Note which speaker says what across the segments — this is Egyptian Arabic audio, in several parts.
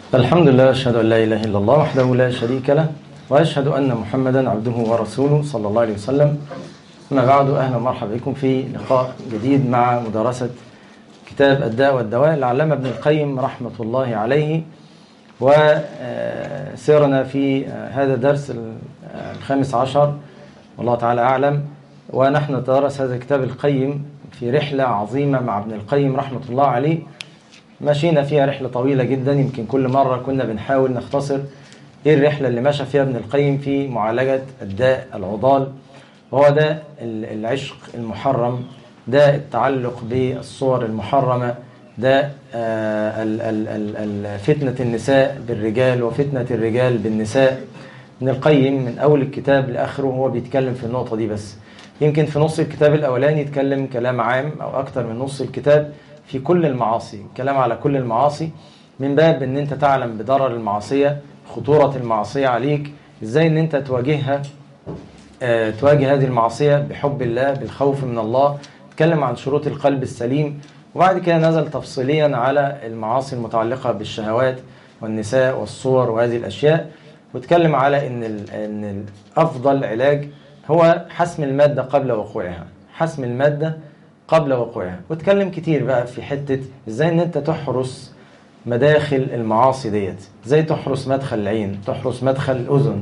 Speaker 1: الحمد لله أشهد أن لا إله إلا الله وحده لا شريك له وأشهد أن محمدا عبده ورسوله صلى الله عليه وسلم أما بعد أهلا ومرحبا بكم في لقاء جديد مع مدرسة كتاب الداء والدواء لعلم ابن القيم رحمة الله عليه وسيرنا في هذا الدرس الخامس عشر والله تعالى أعلم ونحن نتدرس هذا الكتاب القيم في رحلة عظيمة مع ابن القيم رحمة الله عليه مشينا فيها رحلة طويلة جدا يمكن كل مرة كنا بنحاول نختصر ايه الرحلة اللي مشى فيها ابن القيم في معالجة الداء العضال وهو ده العشق المحرم ده التعلق بالصور المحرمة ده فتنة النساء بالرجال وفتنة الرجال بالنساء ابن القيم من أول الكتاب لآخره هو بيتكلم في النقطة دي بس يمكن في نص الكتاب الأولاني يتكلم كلام عام أو أكتر من نص الكتاب في كل المعاصي كلام على كل المعاصي من باب ان انت تعلم بضرر المعصية خطورة المعصية عليك ازاي ان انت تواجهها اه تواجه هذه المعصية بحب الله بالخوف من الله تكلم عن شروط القلب السليم وبعد كده نزل تفصيليا على المعاصي المتعلقة بالشهوات والنساء والصور وهذه الأشياء وتكلم على ان ان افضل علاج هو حسم المادة قبل وقوعها حسم المادة قبل وقوعها واتكلم كتير بقى في حتة ازاي ان انت تحرس مداخل المعاصي ديت ازاي تحرس مدخل العين تحرس مدخل الاذن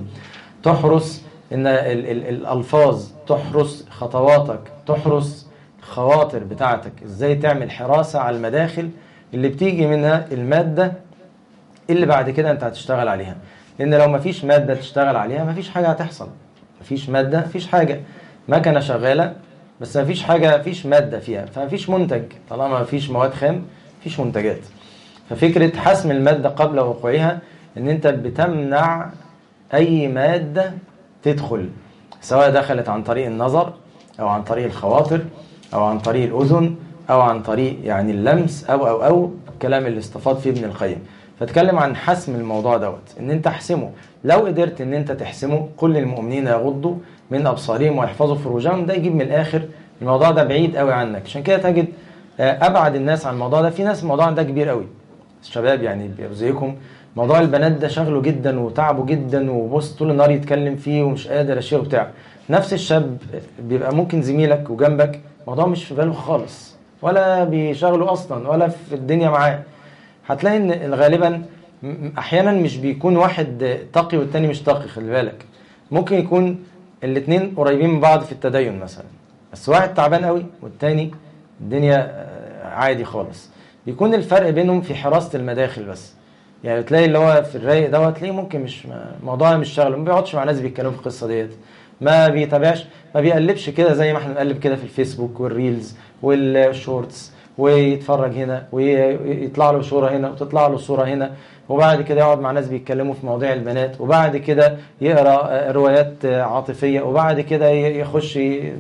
Speaker 1: تحرس ان ال ال الالفاظ تحرس خطواتك تحرس خواطر بتاعتك ازاي تعمل حراسة على المداخل اللي بتيجي منها المادة اللي بعد كده انت هتشتغل عليها لان لو مفيش مادة تشتغل عليها مفيش حاجة هتحصل مفيش مادة مفيش حاجة مكنة شغالة بس ما فيش حاجة فيش مادة فيها فما فيش منتج طالما ما فيش مواد خام فيش منتجات ففكرة حسم المادة قبل وقوعها ان انت بتمنع اي مادة تدخل سواء دخلت عن طريق النظر او عن طريق الخواطر او عن طريق الاذن او عن طريق يعني اللمس او او او الكلام اللي استفاض فيه ابن القيم فاتكلم عن حسم الموضوع دوت ان انت احسمه لو قدرت ان انت تحسمه كل المؤمنين يغضوا من ابصارهم ويحفظوا فروجهم ده يجيب من الاخر الموضوع ده بعيد قوي عنك عشان كده تجد ابعد الناس عن الموضوع ده في ناس الموضوع ده كبير قوي الشباب يعني زيكم موضوع البنات ده شغله جدا وتعبه جدا وبص طول النهار يتكلم فيه ومش قادر اشيله بتاع نفس الشاب بيبقى ممكن زميلك وجنبك الموضوع مش في باله خالص ولا بيشغله اصلا ولا في الدنيا معاه هتلاقي ان غالبا احيانا مش بيكون واحد تقي والتاني مش تقي خلي بالك ممكن يكون الاثنين قريبين من بعض في التدين مثلا بس واحد تعبان قوي والتاني الدنيا عادي خالص بيكون الفرق بينهم في حراسة المداخل بس يعني تلاقي اللي هو في الرايق دوت تلاقيه ممكن مش موضوع مش شغله ما بيقعدش مع ناس بيتكلموا في القصه ديت ما بيتابعش ما بيقلبش كده زي ما احنا بنقلب كده في الفيسبوك والريلز والشورتس ويتفرج هنا ويطلع له صوره هنا وتطلع له صوره هنا وبعد كده يقعد مع ناس بيتكلموا في مواضيع البنات وبعد كده يقرا روايات عاطفيه وبعد كده يخش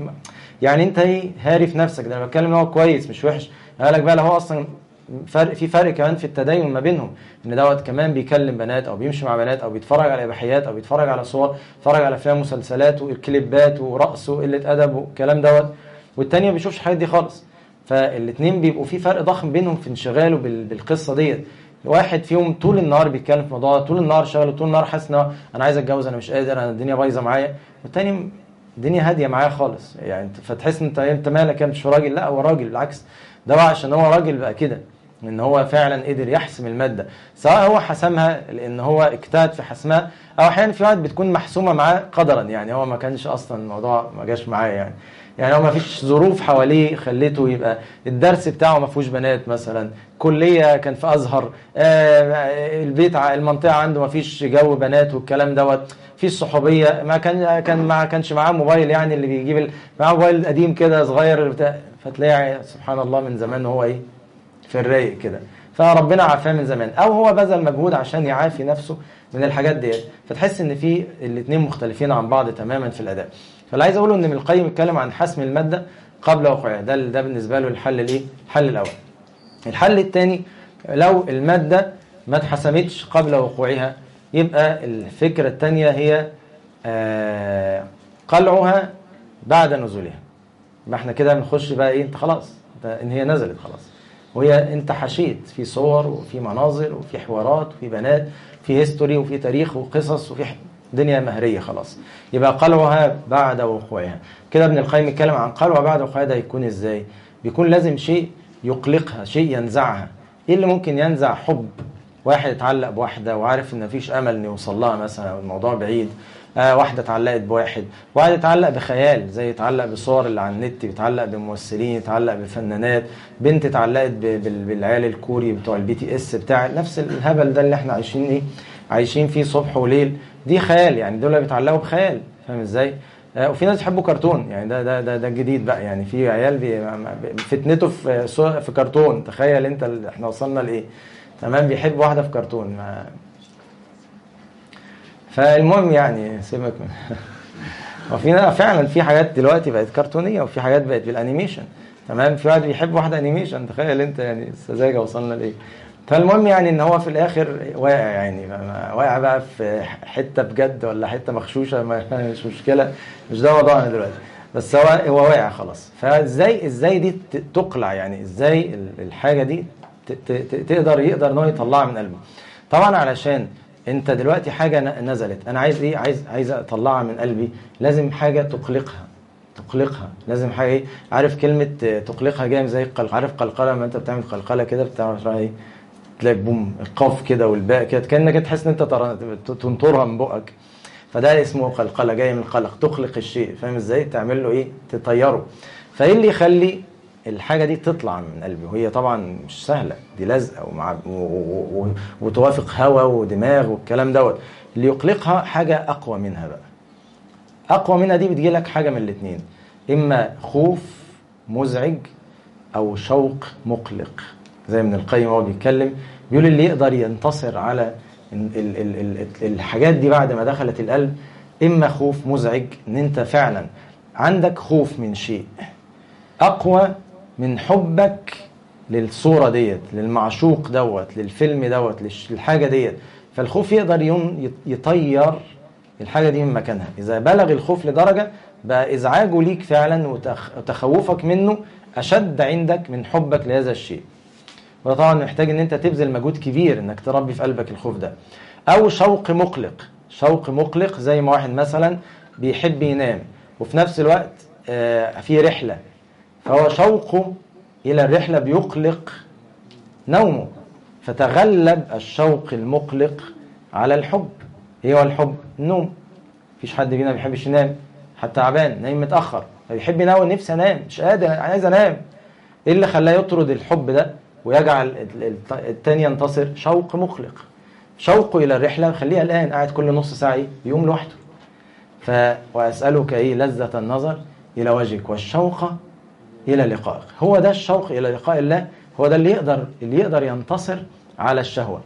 Speaker 1: يعني انت ايه هاري في نفسك ده انا بتكلم ان هو كويس مش وحش قالك بقى هو اصلا فرق في فرق كمان في التدين ما بينهم ان دوت كمان بيكلم بنات او بيمشي مع بنات او بيتفرج على اباحيات او بيتفرج على صور بيتفرج على افلام ومسلسلات وكليبات ورقص وقله ادب والكلام دوت والتاني ما بيشوفش الحاجات دي خالص فالاثنين بيبقوا في فرق ضخم بينهم في انشغاله بالقصه ديت واحد فيهم طول النهار بيتكلم في موضوع طول النهار شغال طول النهار حاسس ان انا عايز اتجوز انا مش قادر انا الدنيا بايظه معايا والتاني الدنيا هاديه معاه خالص يعني فتحس انت انت مالك انت مش راجل لا هو راجل بالعكس ده بقى عشان هو راجل بقى كده ان هو فعلا قدر يحسم الماده سواء هو حسمها لان هو اجتهد في حسمها او احيانا في واحد بتكون محسومه معاه قدرا يعني هو ما كانش اصلا الموضوع ما جاش معاه يعني يعني هو ما فيش ظروف حواليه خليته يبقى الدرس بتاعه ما فيهوش بنات مثلا كليه كان في ازهر آه البيت المنطقه عنده ما فيش جو بنات والكلام دوت في صحوبيه ما كان كان ما كانش معاه موبايل يعني اللي بيجيب معاه موبايل قديم كده صغير بتاع فتلاقي سبحان الله من زمان هو ايه في الرايق كده فربنا عافاه من زمان او هو بذل مجهود عشان يعافي نفسه من الحاجات ديت فتحس ان في الاثنين مختلفين عن بعض تماما في الاداء فاللي عايز اقوله ان ابن القيم اتكلم عن حسم الماده قبل وقوعها ده ده بالنسبه له الحل الايه الحل الاول الحل الثاني لو الماده ما اتحسمتش قبل وقوعها يبقى الفكره الثانيه هي آه قلعها بعد نزولها يبقى احنا كده بنخش بقى ايه انت خلاص انت ان هي نزلت خلاص وهي انت حشيت في صور وفي مناظر وفي حوارات وفي بنات في هيستوري وفي تاريخ وقصص وفي دنيا مهريه خلاص يبقى قلعها بعد وقوعها كده ابن القيم يتكلم عن قلعها بعد وقوعها ده يكون ازاي بيكون لازم شيء يقلقها شيء ينزعها ايه اللي ممكن ينزع حب واحد اتعلق بواحده وعارف ان مفيش امل انه يوصل لها مثلا او الموضوع بعيد آه واحده اتعلقت بواحد واحد اتعلق بخيال زي يتعلق بصور اللي على النت يتعلق بممثلين يتعلق بفنانات بنت اتعلقت بالعيال الكوري بتوع البي تي اس بتاع نفس الهبل ده اللي احنا عايشين ايه عايشين فيه صبح وليل دي خيال يعني دول بيتعلقوا بخيال فاهم ازاي آه وفي ناس بيحبوا كرتون يعني ده ده ده, ده جديد بقى يعني في عيال بي فتنته في في كرتون تخيل انت احنا وصلنا لايه تمام بيحب واحده في كرتون ما فالمهم يعني سيبك من وفي فعلا في حاجات دلوقتي بقت كرتونيه وفي حاجات بقت بالانيميشن تمام في واحد بيحب واحده انيميشن تخيل انت يعني السذاجه وصلنا لايه فالمهم يعني ان هو في الاخر واقع يعني واقع بقى في حته بجد ولا حته مغشوشه مش مشكله مش ده وضعنا دلوقتي بس هو هو واقع خلاص فازاي ازاي دي تقلع يعني ازاي الحاجه دي تقدر يقدر ان هو يطلعها من قلبه طبعا علشان انت دلوقتي حاجه نزلت انا عايز ايه عايز عايز اطلعها من قلبي لازم حاجه تقلقها تقلقها لازم حاجه ايه عارف كلمه تقلقها جايه زي القلق عارف قلقله لما انت بتعمل قلقله كده بتعرف ايه تلاقي بوم القاف كده والباء كده كانك تحس ان انت تنطرها من بقك فده اسمه قلقله جاي من القلق تقلق الشيء فاهم ازاي تعمل له ايه تطيره فايه اللي يخلي الحاجه دي تطلع من قلبي وهي طبعا مش سهله دي لازقه ومع وتوافق هوا ودماغ والكلام دوت اللي يقلقها حاجه اقوى منها بقى اقوى منها دي بتجي لك حاجه من الاثنين اما خوف مزعج او شوق مقلق زي من القيم هو بيتكلم بيقول اللي يقدر ينتصر على الحاجات دي بعد ما دخلت القلب اما خوف مزعج ان انت فعلا عندك خوف من شيء اقوى من حبك للصورة ديت للمعشوق دوت للفيلم دوت للحاجة ديت فالخوف يقدر يطير الحاجة دي من مكانها إذا بلغ الخوف لدرجة بقى إزعاجه ليك فعلا وتخوفك منه أشد عندك من حبك لهذا الشيء وده طبعا محتاج ان انت تبذل مجهود كبير انك تربي في قلبك الخوف ده او شوق مقلق شوق مقلق زي ما واحد مثلا بيحب ينام وفي نفس الوقت في رحله فهو شوقه إلى الرحلة بيقلق نومه فتغلب الشوق المقلق على الحب ايه هو الحب النوم مفيش حد فينا بيحبش ينام حتى تعبان نايم متاخر بيحب ينام نفسي انام مش قادر عايز انام ايه اللي خلاه يطرد الحب ده ويجعل التاني ينتصر شوق مقلق شوقه الى الرحله خليه الان قاعد كل نص ساعه يقوم لوحده ف واسالك ايه لذه النظر الى وجهك والشوق الى لقائك هو ده الشوق الى لقاء الله هو ده اللي يقدر اللي يقدر ينتصر على الشهوه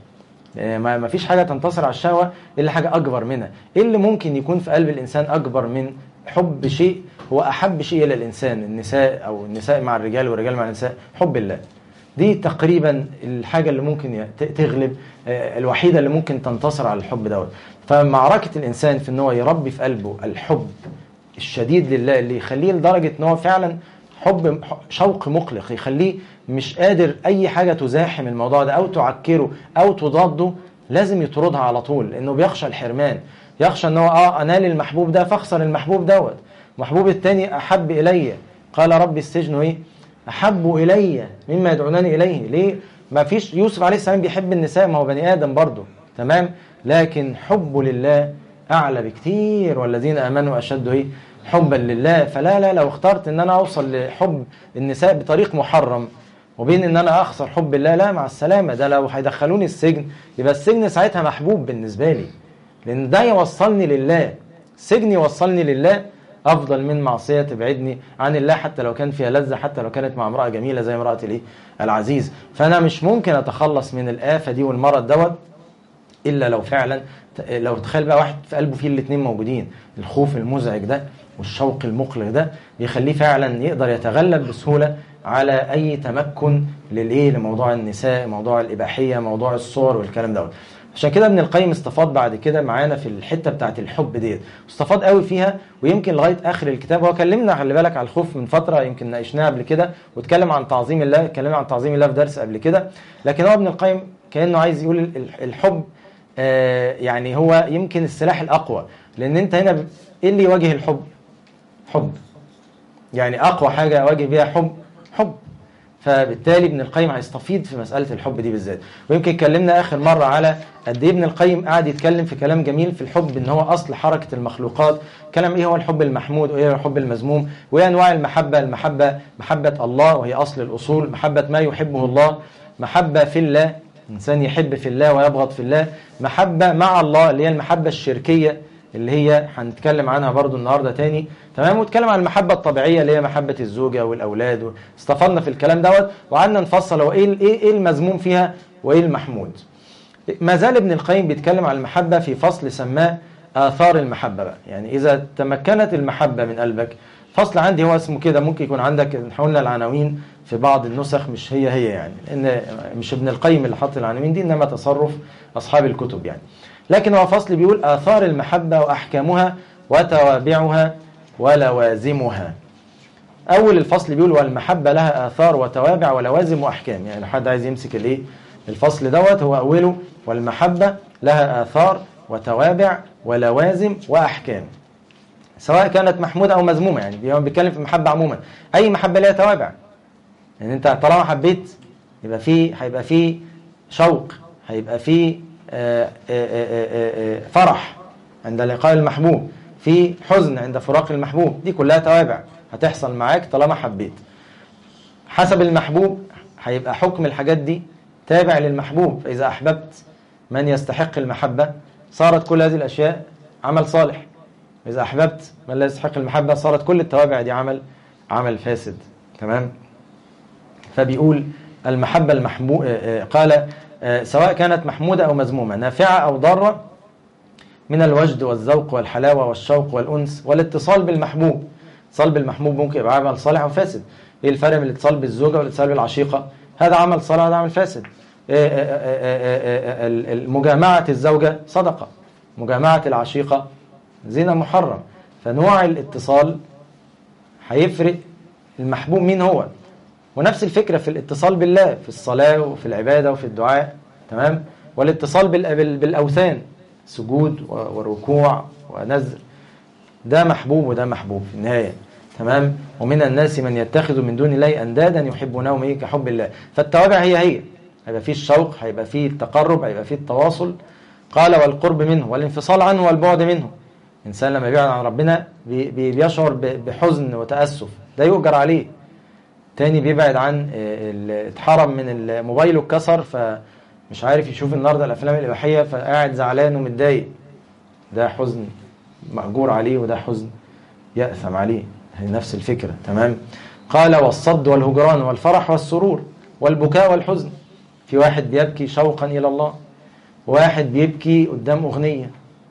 Speaker 1: ما فيش حاجه تنتصر على الشهوه الا حاجه اكبر منها ايه اللي ممكن يكون في قلب الانسان اكبر من حب شيء هو احب شيء الى الانسان النساء او النساء مع الرجال والرجال مع النساء حب الله دي تقريبا الحاجة اللي ممكن تغلب الوحيدة اللي ممكن تنتصر على الحب دوت فمعركة الإنسان في ان هو يربي في قلبه الحب الشديد لله اللي يخليه لدرجة ان هو فعلا حب شوق مقلق يخليه مش قادر اي حاجه تزاحم الموضوع ده او تعكره او تضاده لازم يطردها على طول لانه بيخشى الحرمان يخشى ان هو اه انال المحبوب ده فاخسر المحبوب دوت المحبوب الثاني احب الي قال ربي السجن ايه احب الي مما يدعونني اليه ليه ما فيش يوسف عليه السلام بيحب النساء ما هو بني ادم برضه تمام لكن حبه لله اعلى بكتير والذين امنوا اشد ايه حبا لله فلا لا لو اخترت ان انا اوصل لحب النساء بطريق محرم وبين ان انا اخسر حب الله لا مع السلامه ده لو هيدخلوني السجن يبقى السجن ساعتها محبوب بالنسبه لي لان ده يوصلني لله السجن يوصلني لله افضل من معصيه تبعدني عن الله حتى لو كان فيها لذه حتى لو كانت مع امراه جميله زي امراه الايه العزيز فانا مش ممكن اتخلص من الافه دي والمرض دوت الا لو فعلا لو تخيل بقى واحد في قلبه فيه الاثنين موجودين الخوف المزعج ده والشوق المقلق ده بيخليه فعلا يقدر يتغلب بسهوله على اي تمكن للايه لموضوع النساء موضوع الاباحيه موضوع الصور والكلام دوت عشان كده ابن القيم استفاض بعد كده معانا في الحته بتاعت الحب ديت استفاض قوي فيها ويمكن لغايه اخر الكتاب هو كلمنا خلي بالك على الخوف من فتره يمكن ناقشناها قبل كده واتكلم عن تعظيم الله اتكلمنا عن تعظيم الله في درس قبل كده لكن هو ابن القيم كانه عايز يقول ال- ال- الحب آه، يعني هو يمكن السلاح الاقوى لان انت هنا ب- ايه اللي يواجه الحب حب يعني اقوى حاجه اواجه بيها حب حب فبالتالي ابن القيم هيستفيض في مساله الحب دي بالذات ويمكن اتكلمنا اخر مره على قد ايه ابن القيم قاعد يتكلم في كلام جميل في الحب ان هو اصل حركه المخلوقات كلام ايه هو الحب المحمود وايه هو الحب المذموم وايه انواع المحبه المحبه محبه الله وهي اصل الاصول محبه ما يحبه الله محبه في الله انسان يحب في الله ويبغض في الله محبه مع الله اللي هي المحبه الشركيه اللي هي هنتكلم عنها برضو النهارده تاني تمام ونتكلم عن المحبه الطبيعيه اللي هي محبه الزوجه والاولاد استفدنا في الكلام دوت وقعدنا نفصل هو ايه ايه ايه المذموم فيها وايه المحمود ما زال ابن القيم بيتكلم عن المحبه في فصل سماه اثار المحبه بقى يعني اذا تمكنت المحبه من قلبك فصل عندي هو اسمه كده ممكن يكون عندك حولنا العناوين في بعض النسخ مش هي هي يعني لان مش ابن القيم اللي حط العناوين دي انما تصرف اصحاب الكتب يعني لكن هو فصل بيقول آثار المحبة وأحكامها وتوابعها ولوازمها أول الفصل بيقول والمحبة لها آثار وتوابع ولوازم وأحكام يعني لو حد عايز يمسك الإيه الفصل دوت هو أوله والمحبة لها آثار وتوابع ولوازم وأحكام سواء كانت محمودة أو مذمومة يعني هو بيتكلم في المحبة عموما أي محبة لها توابع يعني أنت طالما حبيت يبقى في هيبقى في شوق هيبقى في آه، آه، آه، آه، فرح عند لقاء المحبوب في حزن عند فراق المحبوب دي كلها توابع هتحصل معاك طالما حبيت حسب المحبوب هيبقى حكم الحاجات دي تابع للمحبوب فإذا أحببت من يستحق المحبة صارت كل هذه الأشياء عمل صالح إذا أحببت من لا يستحق المحبة صارت كل التوابع دي عمل عمل فاسد تمام فبيقول المحبة المحبو قال آه، سواء كانت محمودة أو مذمومة نافعة أو ضارة من الوجد والذوق والحلاوة والشوق والأنس والاتصال بالمحبوب اتصال بالمحبوب ممكن يبقى عمل صالح أو فاسد إيه الفرق بين الاتصال بالزوجة والاتصال بالعشيقة هذا عمل صالح وهذا عمل فاسد آه، آه، آه، آه، آه، آه، مجامعة الزوجة صدقة مجامعة العشيقة زنا محرم فنوع الاتصال هيفرق المحبوب مين هو ونفس الفكرة في الاتصال بالله في الصلاة وفي العبادة وفي الدعاء تمام والاتصال بال- بال- بالأوثان سجود و- وركوع ونذر ده محبوب وده محبوب في النهاية تمام ومن الناس من يتخذ من دون الله أندادا يحبونهم إيه كحب الله فالتوابع هي هي هيبقى فيه الشوق هيبقى فيه التقرب هيبقى فيه التواصل قال والقرب منه والانفصال عنه والبعد منه الإنسان لما يبعد عن ربنا بي- بي- بيشعر ب- بحزن وتأسف ده يؤجر عليه تاني بيبعد عن آه، ال- اتحرم من ال- موبايله اتكسر فمش عارف يشوف النهارده الافلام الاباحيه فقاعد زعلان ومتضايق ده حزن مأجور عليه وده حزن يأثم عليه هي نفس الفكره تمام قال والصد والهجران والفرح والسرور والبكاء والحزن في واحد بيبكي شوقا الى الله واحد بيبكي قدام اغنيه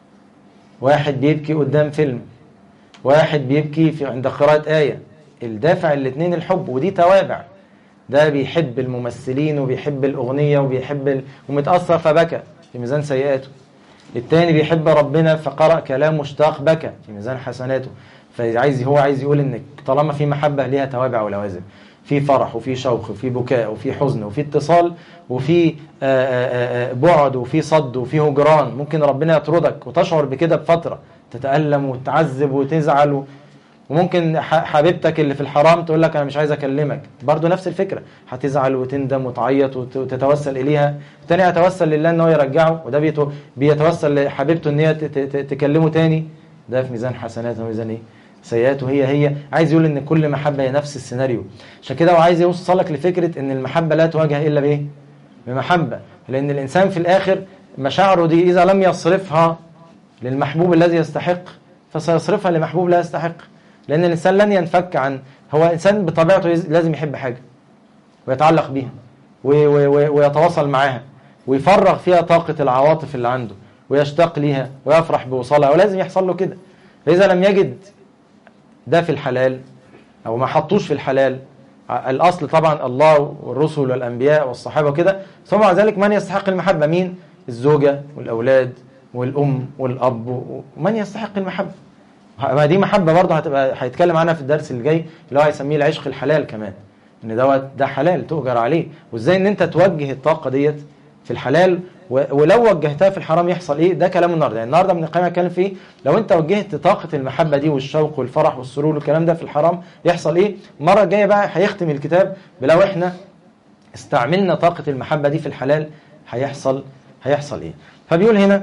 Speaker 1: واحد بيبكي قدام فيلم واحد بيبكي في عند قراءة آية الدافع الاثنين الحب ودي توابع ده بيحب الممثلين وبيحب الأغنية وبيحب ال... ومتأثر فبكى في ميزان سيئاته التاني بيحب ربنا فقرأ كلام مشتاق بكى في ميزان حسناته فعايز هو عايز يقول ان طالما في محبة ليها توابع ولوازم في فرح وفي شوق وفي بكاء وفي حزن وفي اتصال وفي آه، آه، آه، بعد وفي صد وفي هجران ممكن ربنا يطردك وتشعر بكده بفترة تتألم وتعذب وتزعل و... وممكن ح- حبيبتك اللي في الحرام تقول لك انا مش عايز اكلمك برضو نفس الفكره هتزعل وتندم وتعيط وت- وتتوسل اليها التاني هيتوسل لله ان هو يرجعه وده بيتو- بيتوسل لحبيبته ان هي ت- ت- ت- تكلمه تاني ده في ميزان حسناته وميزان ايه سيئاته هي هي عايز يقول ان كل محبه هي نفس السيناريو عشان كده هو عايز يوصلك لفكره ان المحبه لا تواجه الا بايه بمحبه لان الانسان في الاخر مشاعره دي اذا لم يصرفها للمحبوب الذي يستحق فسيصرفها لمحبوب لا يستحق لأن الإنسان لن ينفك عن هو إنسان بطبيعته يز- لازم يحب حاجة ويتعلق بيها و- و- و- ويتواصل معاها ويفرغ فيها طاقة العواطف اللي عنده ويشتاق ليها ويفرح بوصالها ولازم يحصل له كده فإذا لم يجد ده في الحلال أو ما حطوش في الحلال ع- الأصل طبعا الله والرسل والأنبياء والصحابة وكده ثم مع ذلك من يستحق المحبة مين الزوجة والأولاد والأم والأب ومن يستحق المحبة ما دي محبة برضه هتبقى هيتكلم عنها في الدرس اللي جاي اللي هو هيسميه العشق الحلال كمان ان دوت ده حلال تؤجر عليه وازاي ان انت توجه الطاقة ديت في الحلال ولو وجهتها في الحرام يحصل ايه ده كلام النهارده يعني النهارده ابن القيم هيتكلم فيه لو انت وجهت طاقه المحبه دي والشوق والفرح والسرور والكلام ده في الحرام يحصل ايه المره الجايه بقى هيختم الكتاب بلو احنا استعملنا طاقه المحبه دي في الحلال هيحصل هيحصل ايه فبيقول هنا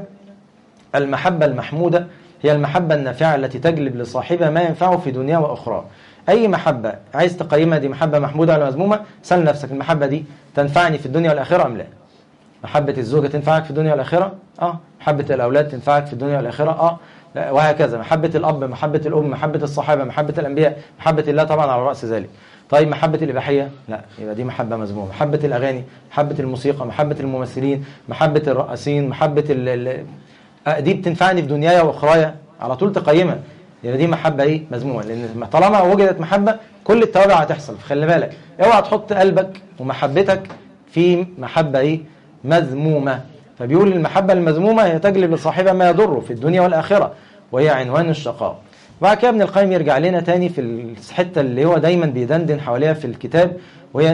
Speaker 1: المحبه المحموده هي المحبه النافعه التي تجلب لصاحبها ما ينفعه في دنياه واخراه اي محبه عايز تقيمها دي محبه محموده ولا مذمومه سال نفسك المحبه دي تنفعني في الدنيا والاخره ام لا محبة الزوجة تنفعك في الدنيا والآخرة؟ اه محبة الأولاد تنفعك في الدنيا والآخرة؟ اه وهكذا محبة الأب محبة الأم محبة الصحابة محبة الأنبياء محبة الله طبعا على رأس ذلك طيب محبة الإباحية لا يبقى دي محبة مذمومة محبة الأغاني محبة الموسيقى محبة الممثلين محبة الرقاصين محبة ال ال دي بتنفعني في دنياي وأخرايا على طول تقيمها يبقى دي محبة إيه مذمومة لأن طالما وجدت محبة كل التوابع هتحصل خلي بالك اوعى تحط قلبك ومحبتك في محبة إيه مذمومة فبيقول المحبة المذمومة هي تجلب لصاحبها ما يضره في الدنيا والآخرة وهي عنوان الشقاء بعد كده ابن القيم يرجع لنا تاني في الحتة اللي هو دايما بيدندن حواليها في الكتاب وهي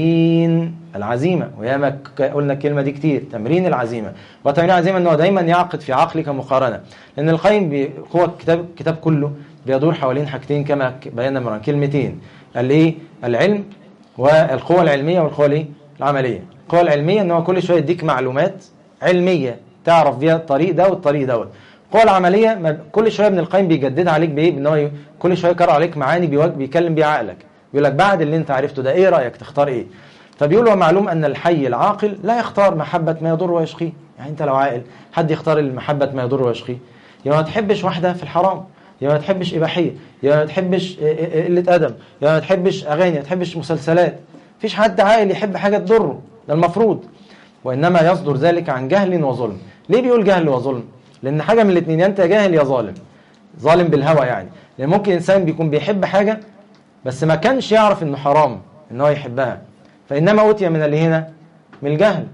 Speaker 1: تمرين العزيمة وهي ما قلنا الكلمة دي كتير تمرين العزيمة وتمرين العزيمة ان هو دايما يعقد في عقلك مقارنة لأن القيم بي هو الكتاب الكتاب كله بيدور حوالين حاجتين كما بينا مرة كلمتين الايه العلم والقوة العلمية والقوة الايه العملية القوة العلمية ان هو كل شوية يديك معلومات علمية تعرف بيها الطريق ده والطريق دوت القوة العملية كل شوية ابن القيم بيجددها عليك بايه بان هو كل شوية يكرر عليك معاني بيكلم بيها عقلك بيقول لك بعد اللي انت عرفته ده ايه رأيك تختار ايه فبيقول ومعلوم ان الحي العاقل لا يختار محبة ما يضر ويشقيه يعني انت لو عاقل حد يختار المحبة ما يضر ويشقيه يبقى ما تحبش واحدة في الحرام يبقى ما تحبش إباحية يبقى ما تحبش قلة أدب يبقى ما تحبش أغاني ما تحبش مسلسلات مفيش حد عاقل يحب حاجة تضره ده المفروض وإنما يصدر ذلك عن جهل وظلم ليه بيقول جهل وظلم لأن حاجة من الاثنين يا أنت جاهل يا ظالم ظالم بالهوى يعني لأن ممكن إنسان بيكون بيحب حاجة بس ما كانش يعرف إنه حرام إن هو يحبها فإنما أوتي من اللي هنا من الجهل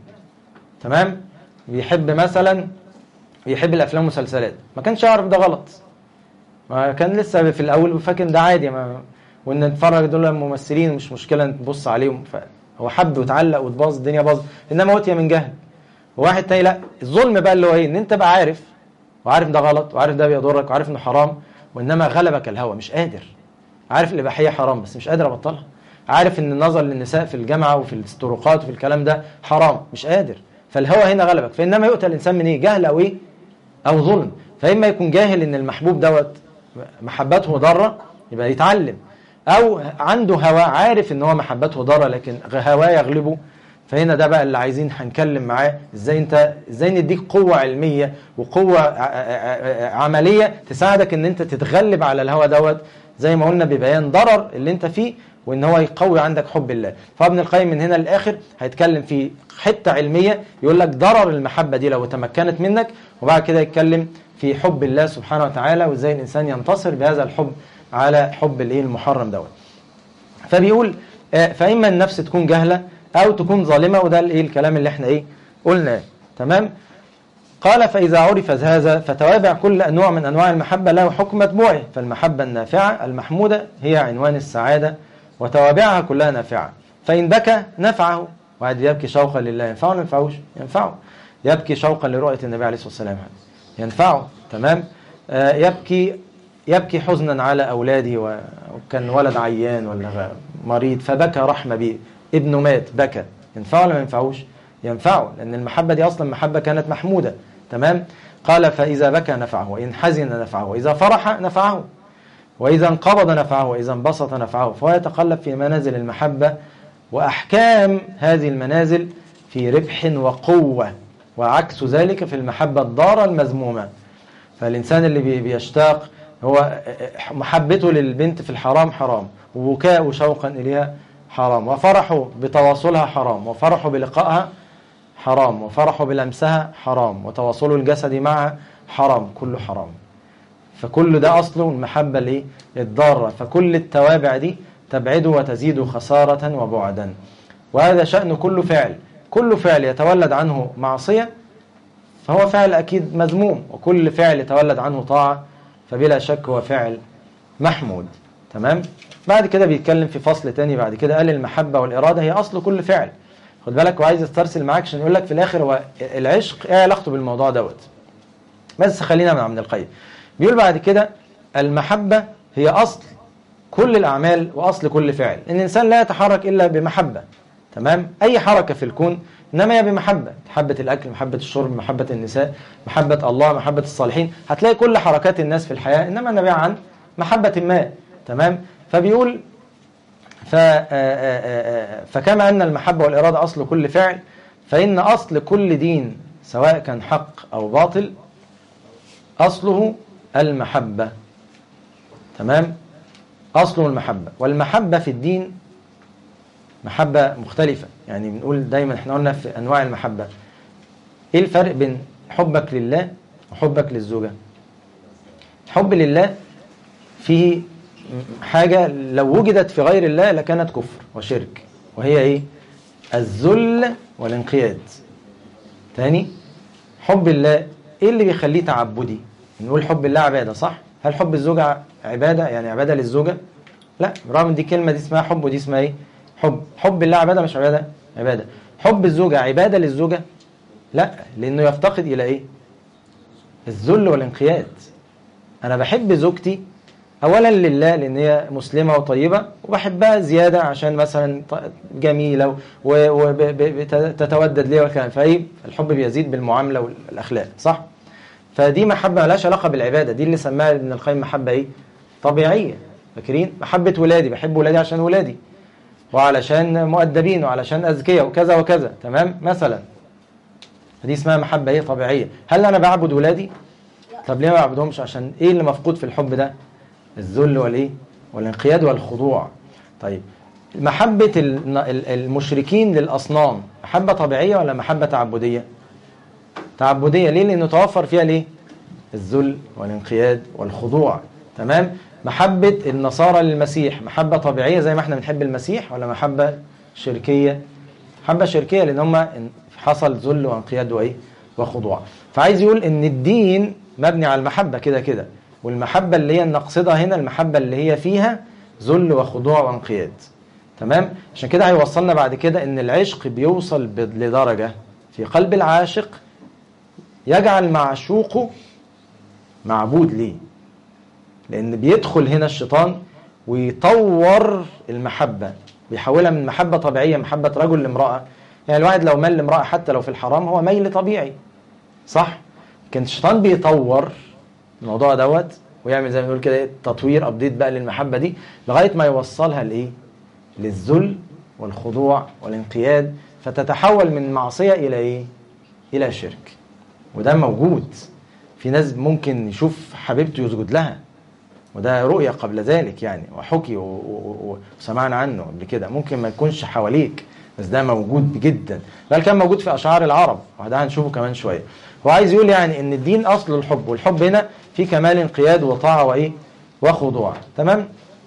Speaker 1: تمام بيحب مثلا بيحب الأفلام والمسلسلات ما كانش يعرف ده غلط ما كان لسه في الأول فاكر ده عادي ما وإن نتفرج دول ممثلين مش مشكلة تبص عليهم ف... هو حب وتعلق وتباظ الدنيا باظت انما اوتي من جهل وواحد تاني لا الظلم بقى اللي هو ايه ان انت بقى عارف وعارف ده غلط وعارف ده بيضرك وعارف انه حرام وانما غلبك الهوى مش قادر عارف الاباحيه حرام بس مش قادر ابطلها عارف ان النظر للنساء في الجامعه وفي الطرقات وفي الكلام ده حرام مش قادر فالهوى هنا غلبك فانما يؤتى الانسان من ايه جهل او ايه او ظلم فاما يكون جاهل ان المحبوب دوت محبته ضاره يبقى يتعلم او عنده هوى عارف ان هو محبته ضاره لكن هواه يغلبه فهنا ده بقى اللي عايزين هنتكلم معاه ازاي انت ازاي نديك قوه علميه وقوه عمليه تساعدك ان انت تتغلب على الهوى دوت زي ما قلنا ببيان ضرر اللي انت فيه وان هو يقوي عندك حب الله فابن القيم من هنا للاخر هيتكلم في حته علميه يقول لك ضرر المحبه دي لو تمكنت منك وبعد كده يتكلم في حب الله سبحانه وتعالى وازاي الانسان ينتصر بهذا الحب على حب الايه المحرم دوت فبيقول فاما النفس تكون جهله او تكون ظالمه وده الايه الكلام اللي احنا ايه قلناه تمام قال فاذا عرف هذا فتوابع كل نوع من انواع المحبه له حكم متبوعه فالمحبه النافعه المحموده هي عنوان السعاده وتوابعها كلها نافعه فان بكى نفعه واحد يبكي شوقا لله ينفعه ولا ينفعوش ينفعه يبكي شوقا لرؤيه النبي عليه الصلاه والسلام ينفعه تمام آه يبكي يبكي حزنا على أولاده وكان ولد عيان ولا مريض فبكى رحمة به ابنه مات بكى ينفعه ولا ما ينفعوش ينفعه لأن المحبة دي أصلا محبة كانت محمودة تمام قال فإذا بكى نفعه وإن حزن نفعه وإذا فرح نفعه وإذا انقبض نفعه وإذا انبسط نفعه فهو يتقلب في منازل المحبة وأحكام هذه المنازل في ربح وقوة وعكس ذلك في المحبة الضارة المذمومة فالإنسان اللي بيشتاق هو محبته للبنت في الحرام حرام وبكاء شوقا إليها حرام وفرحه بتواصلها حرام وفرحه بلقائها حرام وفرحه بلمسها حرام وتواصله الجسدي معها حرام كله حرام فكل ده أصله المحبة الايه الضارة فكل التوابع دي تبعده وتزيد خسارة وبعدا وهذا شأن كل فعل كل فعل يتولد عنه معصية فهو فعل أكيد مذموم وكل فعل تولد عنه طاعة فبلا شك هو فعل محمود تمام بعد كده بيتكلم في فصل تاني بعد كده قال المحبة والإرادة هي أصل كل فعل خد بالك وعايز يسترسل معاك عشان يقول لك في الآخر هو العشق إيه علاقته بالموضوع دوت بس خلينا من عبد القيم بيقول بعد كده المحبة هي أصل كل الأعمال وأصل كل فعل إن الإنسان لا يتحرك إلا بمحبة تمام أي حركة في الكون إنما هي بمحبة محبة الأكل محبة الشرب محبة النساء محبة الله محبة الصالحين هتلاقي كل حركات الناس في الحياة إنما نابعة عن محبة ما تمام فبيقول ف فكما أن المحبة والإرادة أصل كل فعل فإن أصل كل دين سواء كان حق أو باطل أصله المحبة تمام أصله المحبة والمحبة في الدين محبة مختلفة يعني بنقول دايما احنا قلنا في أنواع المحبة إيه الفرق بين حبك لله وحبك للزوجة الحب لله فيه حاجة لو وجدت في غير الله لكانت كفر وشرك وهي إيه الذل والانقياد تاني حب الله إيه اللي بيخليه تعبدي نقول حب الله عبادة صح هل حب الزوجة عبادة يعني عبادة للزوجة لا رغم ان دي كلمة دي اسمها حب ودي اسمها ايه حب حب الله عبادة مش عبادة عبادة حب الزوجة عبادة للزوجة لا لانه يفتقد الى ايه الذل والانقياد انا بحب زوجتي اولا لله لان هي مسلمة وطيبة وبحبها زيادة عشان مثلا جميلة وتتودد ليها والكلام فايه الحب بيزيد بالمعاملة والاخلاق صح فدي محبة ملهاش علاقة بالعبادة دي اللي سماها ابن القيم محبة ايه طبيعية فاكرين محبة ولادي بحب ولادي عشان ولادي وعلشان مؤدبين وعلشان أذكياء وكذا وكذا تمام مثلا دي اسمها محبة ايه طبيعية هل أنا بعبد ولادي طب ليه ما بعبدهمش عشان ايه اللي مفقود في الحب ده الذل والايه والانقياد والخضوع طيب محبة المشركين للأصنام محبة طبيعية ولا محبة تعبدية تعبدية ليه لأنه توفر فيها ليه الذل والانقياد والخضوع تمام محبة النصارى للمسيح محبة طبيعية زي ما احنا بنحب المسيح ولا محبة شركية محبة شركية لأن هم حصل ذل وانقياد وإيه وخضوع فعايز يقول إن الدين مبني على المحبة كده كده والمحبة اللي هي نقصدها هنا المحبة اللي هي فيها ذل وخضوع وانقياد تمام عشان كده هيوصلنا بعد كده ان العشق بيوصل لدرجة في قلب العاشق يجعل معشوقه معبود ليه لان بيدخل هنا الشيطان ويطور المحبة بيحولها من محبة طبيعية محبة رجل لامرأة يعني الواحد لو مل لامرأة حتى لو في الحرام هو ميل طبيعي صح كان الشيطان بيطور الموضوع دوت ويعمل زي ما بنقول كده تطوير ابديت بقى للمحبة دي لغاية ما يوصلها لايه للذل والخضوع والانقياد فتتحول من معصية إلى إيه؟ إلى شرك وده موجود في ناس ممكن يشوف حبيبته يسجد لها وده رؤية قبل ذلك يعني وحكي وسمعنا عنه قبل كده ممكن ما يكونش حواليك بس ده موجود جدا بل كان موجود في أشعار العرب وده هنشوفه كمان شوية هو عايز يقول يعني ان الدين أصل الحب والحب هنا في كمال انقياد وطاعة وإيه وخضوع تمام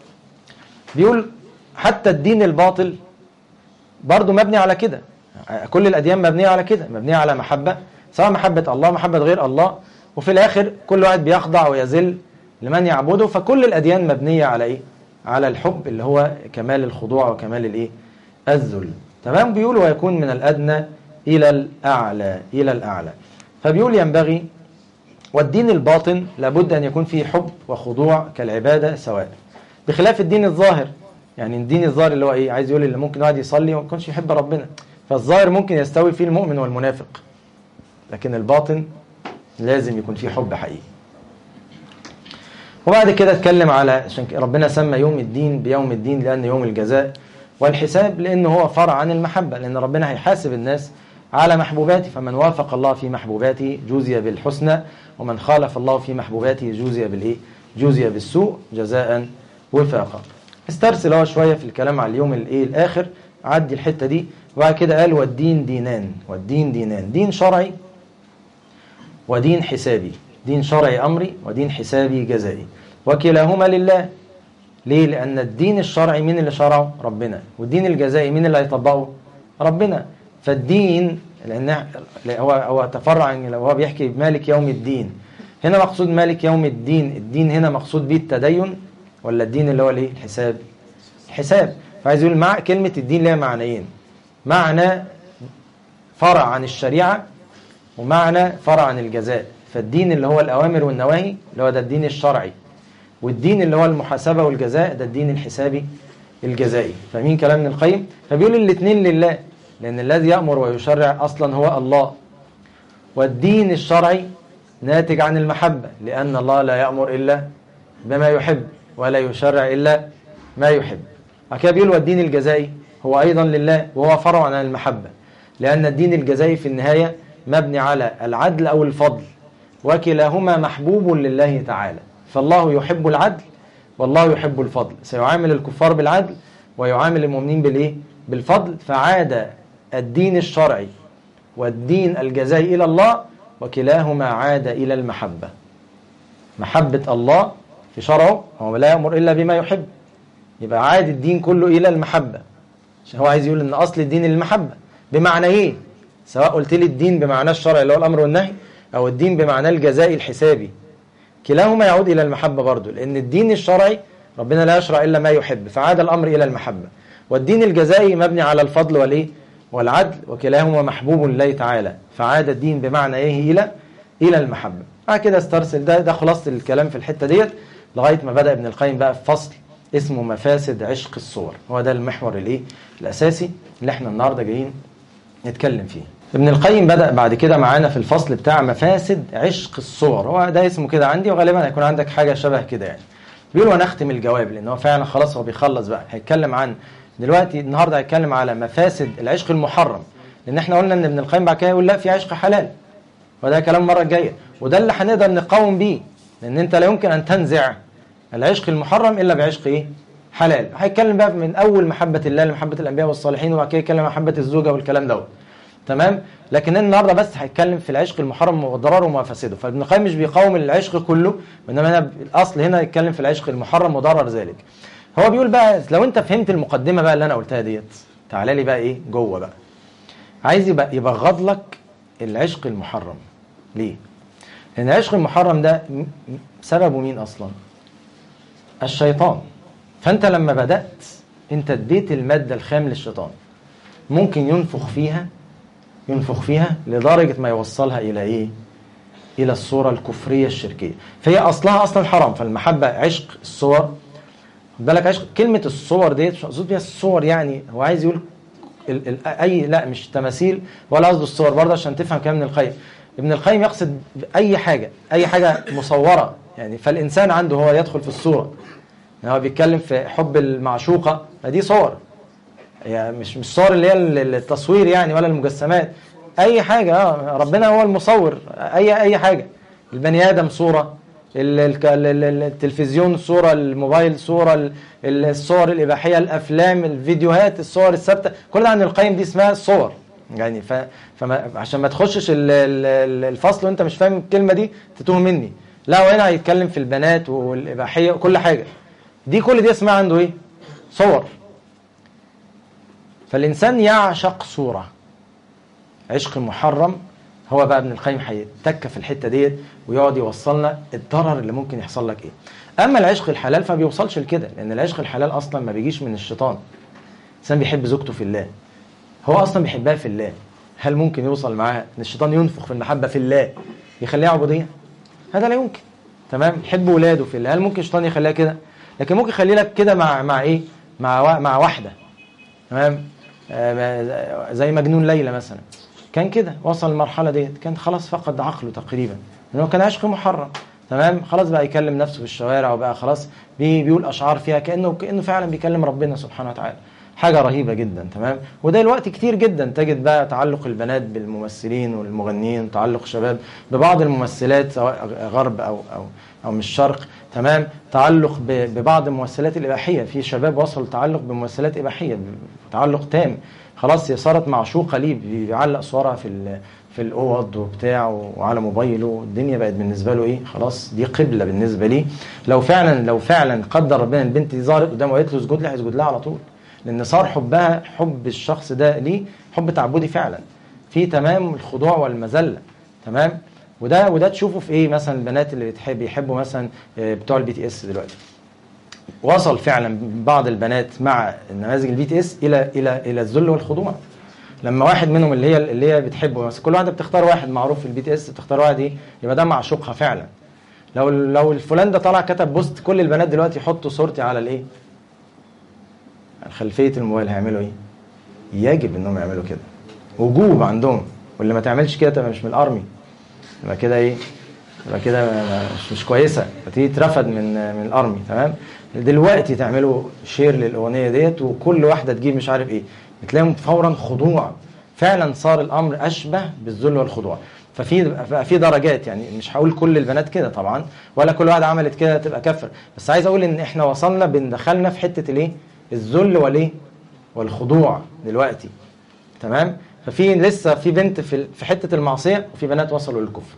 Speaker 1: بيقول حتى الدين الباطل برضه مبني على كده كل الأديان مبنية على كده مبنية على محبة سواء محبة الله محبة غير الله وفي الآخر كل واحد بيخضع ويذل لمن يعبده فكل الأديان مبنية على إيه؟ على الحب اللي هو كمال الخضوع وكمال الإيه؟ الذل تمام بيقول ويكون من الأدنى إلى الأعلى إلى الأعلى فبيقول ينبغي والدين الباطن لابد أن يكون فيه حب وخضوع كالعبادة سواء بخلاف الدين الظاهر يعني الدين الظاهر اللي هو ايه عايز يقول اللي ممكن واحد يصلي وما يكونش يحب ربنا فالظاهر ممكن يستوي فيه المؤمن والمنافق لكن الباطن لازم يكون فيه حب حقيقي وبعد كده اتكلم على عشان ربنا سمى يوم الدين بيوم الدين لأن يوم الجزاء والحساب لأنه هو فرع عن المحبة لأن ربنا هيحاسب الناس على محبوباته فمن وافق الله في محبوباته جوزي بالحسنى ومن خالف الله في محبوباته جوزي بالإيه؟ جوزي بالسوء جزاء وفاقا استرسل هو شوية في الكلام على اليوم الايه الاخر عدي الحتة دي وبعد كده قال والدين دينان والدين دينان دين شرعي ودين حسابي دين شرعي امري ودين حسابي جزائي وكلاهما لله ليه لان الدين الشرعي مين اللي شرعه ربنا والدين الجزائي مين اللي هيطبقه ربنا فالدين لان هو هو تفرع ان لو هو بيحكي مالك يوم الدين هنا مقصود مالك يوم الدين الدين هنا مقصود بيه التدين ولا الدين اللي هو الايه الحساب الحساب فعايز يقول مع كلمه الدين ليها معنيين معنى فرع عن الشريعه ومعنى فرع عن الجزاء فالدين اللي هو الاوامر والنواهي اللي هو ده الدين الشرعي والدين اللي هو المحاسبه والجزاء ده الدين الحسابي الجزائي فاهمين كلام ابن القيم فبيقول الاثنين لله لان الذي يامر ويشرع اصلا هو الله والدين الشرعي ناتج عن المحبه لان الله لا يامر الا بما يحب ولا يشرع الا ما يحب كده بيقول والدين الجزائي هو ايضا لله وهو فرع عن المحبه لان الدين الجزائي في النهايه مبني على العدل او الفضل وكلاهما محبوب لله تعالى فالله يحب العدل والله يحب الفضل سيعامل الكفار بالعدل ويعامل المؤمنين بالايه بالفضل فعاد الدين الشرعي والدين الجزائي الى الله وكلاهما عاد الى المحبه محبه الله في شرعه هو لا يامر الا بما يحب يبقى عاد الدين كله الى المحبه عشان هو عايز يقول ان اصل الدين المحبه بمعنى ايه سواء قلت لي الدين بمعناه الشرعي اللي هو الامر والنهي او الدين بمعناه الجزائي الحسابي كلاهما يعود الى المحبه برضه لان الدين الشرعي ربنا لا يشرع الا ما يحب فعاد الامر الى المحبه والدين الجزائي مبني على الفضل والايه والعدل وكلاهما محبوب لله تعالى فعاد الدين بمعنى ايه الى الى المحبه بعد كده استرسل ده ده خلاصه الكلام في الحته ديت لغايه ما بدا ابن القيم بقى في فصل اسمه مفاسد عشق الصور هو ده المحور الايه الاساسي اللي احنا النهارده جايين نتكلم فيه ابن القيم بدأ بعد كده معانا في الفصل بتاع مفاسد عشق الصور هو ده اسمه كده عندي وغالبا هيكون عندك حاجة شبه كده يعني بيقول ونختم الجواب لان هو فعلا خلاص هو بيخلص بقى هيتكلم عن دلوقتي النهارده هيتكلم على مفاسد العشق المحرم لان احنا قلنا ان ابن القيم بعد كده يقول لا في عشق حلال وده كلام المره الجايه وده اللي هنقدر نقاوم بيه لان انت لا يمكن ان تنزع العشق المحرم الا بعشق ايه حلال هيتكلم بقى من اول محبه الله لمحبه الانبياء والصالحين وبعد كده يتكلم عن محبه الزوجه والكلام دوت تمام لكن النهارده بس هيتكلم في العشق المحرم وضرره ومفاسده فابن القيم مش بيقاوم العشق كله وانما هنا الاصل هنا يتكلم في العشق المحرم وضرر ذلك هو بيقول بقى لو انت فهمت المقدمه بقى اللي انا قلتها ديت تعالى لي بقى ايه جوه بقى عايز يبقى يبغض لك العشق المحرم ليه لان العشق المحرم ده سببه مين اصلا الشيطان فانت لما بدات انت اديت الماده الخام للشيطان ممكن ينفخ فيها ينفخ فيها لدرجة ما يوصلها إلى إيه؟ إلى الصورة الكفرية الشركية فهي أصلها أصلا حرام فالمحبة عشق الصور خد بالك عشق كلمة الصور ديت مش مقصود بيها الصور يعني هو عايز يقول ال ال أي لا مش تماثيل ولا قصده الصور برضه عشان تفهم كلام ابن القيم ابن القيم يقصد أي حاجة أي حاجة مصورة يعني فالإنسان عنده هو يدخل في الصورة يعني هو بيتكلم في حب المعشوقة فدي صور يعني مش مش صور اللي هي التصوير يعني ولا المجسمات اي حاجه اه ربنا هو المصور اي اي حاجه البني ادم صوره التلفزيون صوره الموبايل صوره الصور الاباحيه الافلام الفيديوهات الصور الثابته كل ده عن القيم دي اسمها صور يعني ف... فما عشان ما تخشش الفصل وانت مش فاهم الكلمه دي تتوه مني لا هو هنا هيتكلم في البنات والاباحيه وكل حاجه دي كل دي اسمها عنده ايه صور فالإنسان يعشق صورة عشق محرم هو بقى ابن القيم هيتك في الحتة ديت ويقعد يوصلنا الضرر اللي ممكن يحصل لك ايه أما العشق الحلال فما بيوصلش لكده لأن العشق الحلال أصلا ما بيجيش من الشيطان الإنسان بيحب زوجته في الله هو أصلا بيحبها في الله هل ممكن يوصل معاها ان الشيطان ينفخ في المحبة في الله يخليها عبودية هذا لا يمكن تمام يحب ولاده في الله هل ممكن الشيطان يخليها كده لكن ممكن يخلي لك كده مع مع ايه مع مع واحده تمام زي مجنون ليلى مثلا كان كده وصل المرحله ديت كان خلاص فقد عقله تقريبا لانه كان عشق محرم تمام خلاص بقى يكلم نفسه في الشوارع وبقى خلاص بي بيقول اشعار فيها كانه كانه فعلا بيكلم ربنا سبحانه وتعالى حاجه رهيبه جدا تمام وده الوقت كتير جدا تجد بقى تعلق البنات بالممثلين والمغنيين تعلق شباب ببعض الممثلات سواء غرب او او او من الشرق تمام تعلق ببعض الممثلات الاباحيه في شباب وصل تعلق بممثلات اباحيه تعلق تام خلاص هي صارت معشوقه ليه بيعلق صورها في في الاوض وبتاع وعلى موبايله الدنيا بقت بالنسبه له ايه خلاص دي قبله بالنسبه ليه لو فعلا لو فعلا قدر ربنا البنت دي ظهرت قدامه وقالت له اسجد لها هيسجد لها على طول لان صار حبها حب الشخص ده ليه حب تعبدي فعلا في تمام الخضوع والمذله تمام وده وده تشوفه في ايه مثلا البنات اللي بتحب يحبوا مثلا آه، بتوع البي تي اس دلوقتي وصل فعلا بعض البنات مع نماذج البي تي اس الى الى الى الذل والخضوع لما واحد منهم اللي هي اللي هي بتحبه مثلا كل واحده بتختار واحد معروف في البي تي اس بتختار واحد ايه يبقى ده معشوقها فعلا لو لو الفلان ده طلع كتب بوست كل البنات دلوقتي يحطوا صورتي على الايه خلفيه الموبايل هيعملوا ايه يجب انهم يعملوا كده وجوب عندهم واللي ما تعملش كده تبقى مش من الارمي يبقى كده ايه يبقى كده مش, مش كويسه فتيجي ترفد من من الارمي تمام دلوقتي تعملوا شير للاغنيه ديت وكل واحده تجيب مش عارف ايه بتلاقيهم فورا خضوع فعلا صار الامر اشبه بالذل والخضوع ففي في درجات يعني مش هقول كل البنات كده طبعا ولا كل واحده عملت كده تبقى كفر بس عايز اقول ان احنا وصلنا بندخلنا في حته الايه الذل والايه والخضوع دلوقتي تمام ففي لسه في بنت في في حته المعصيه وفي بنات وصلوا للكفر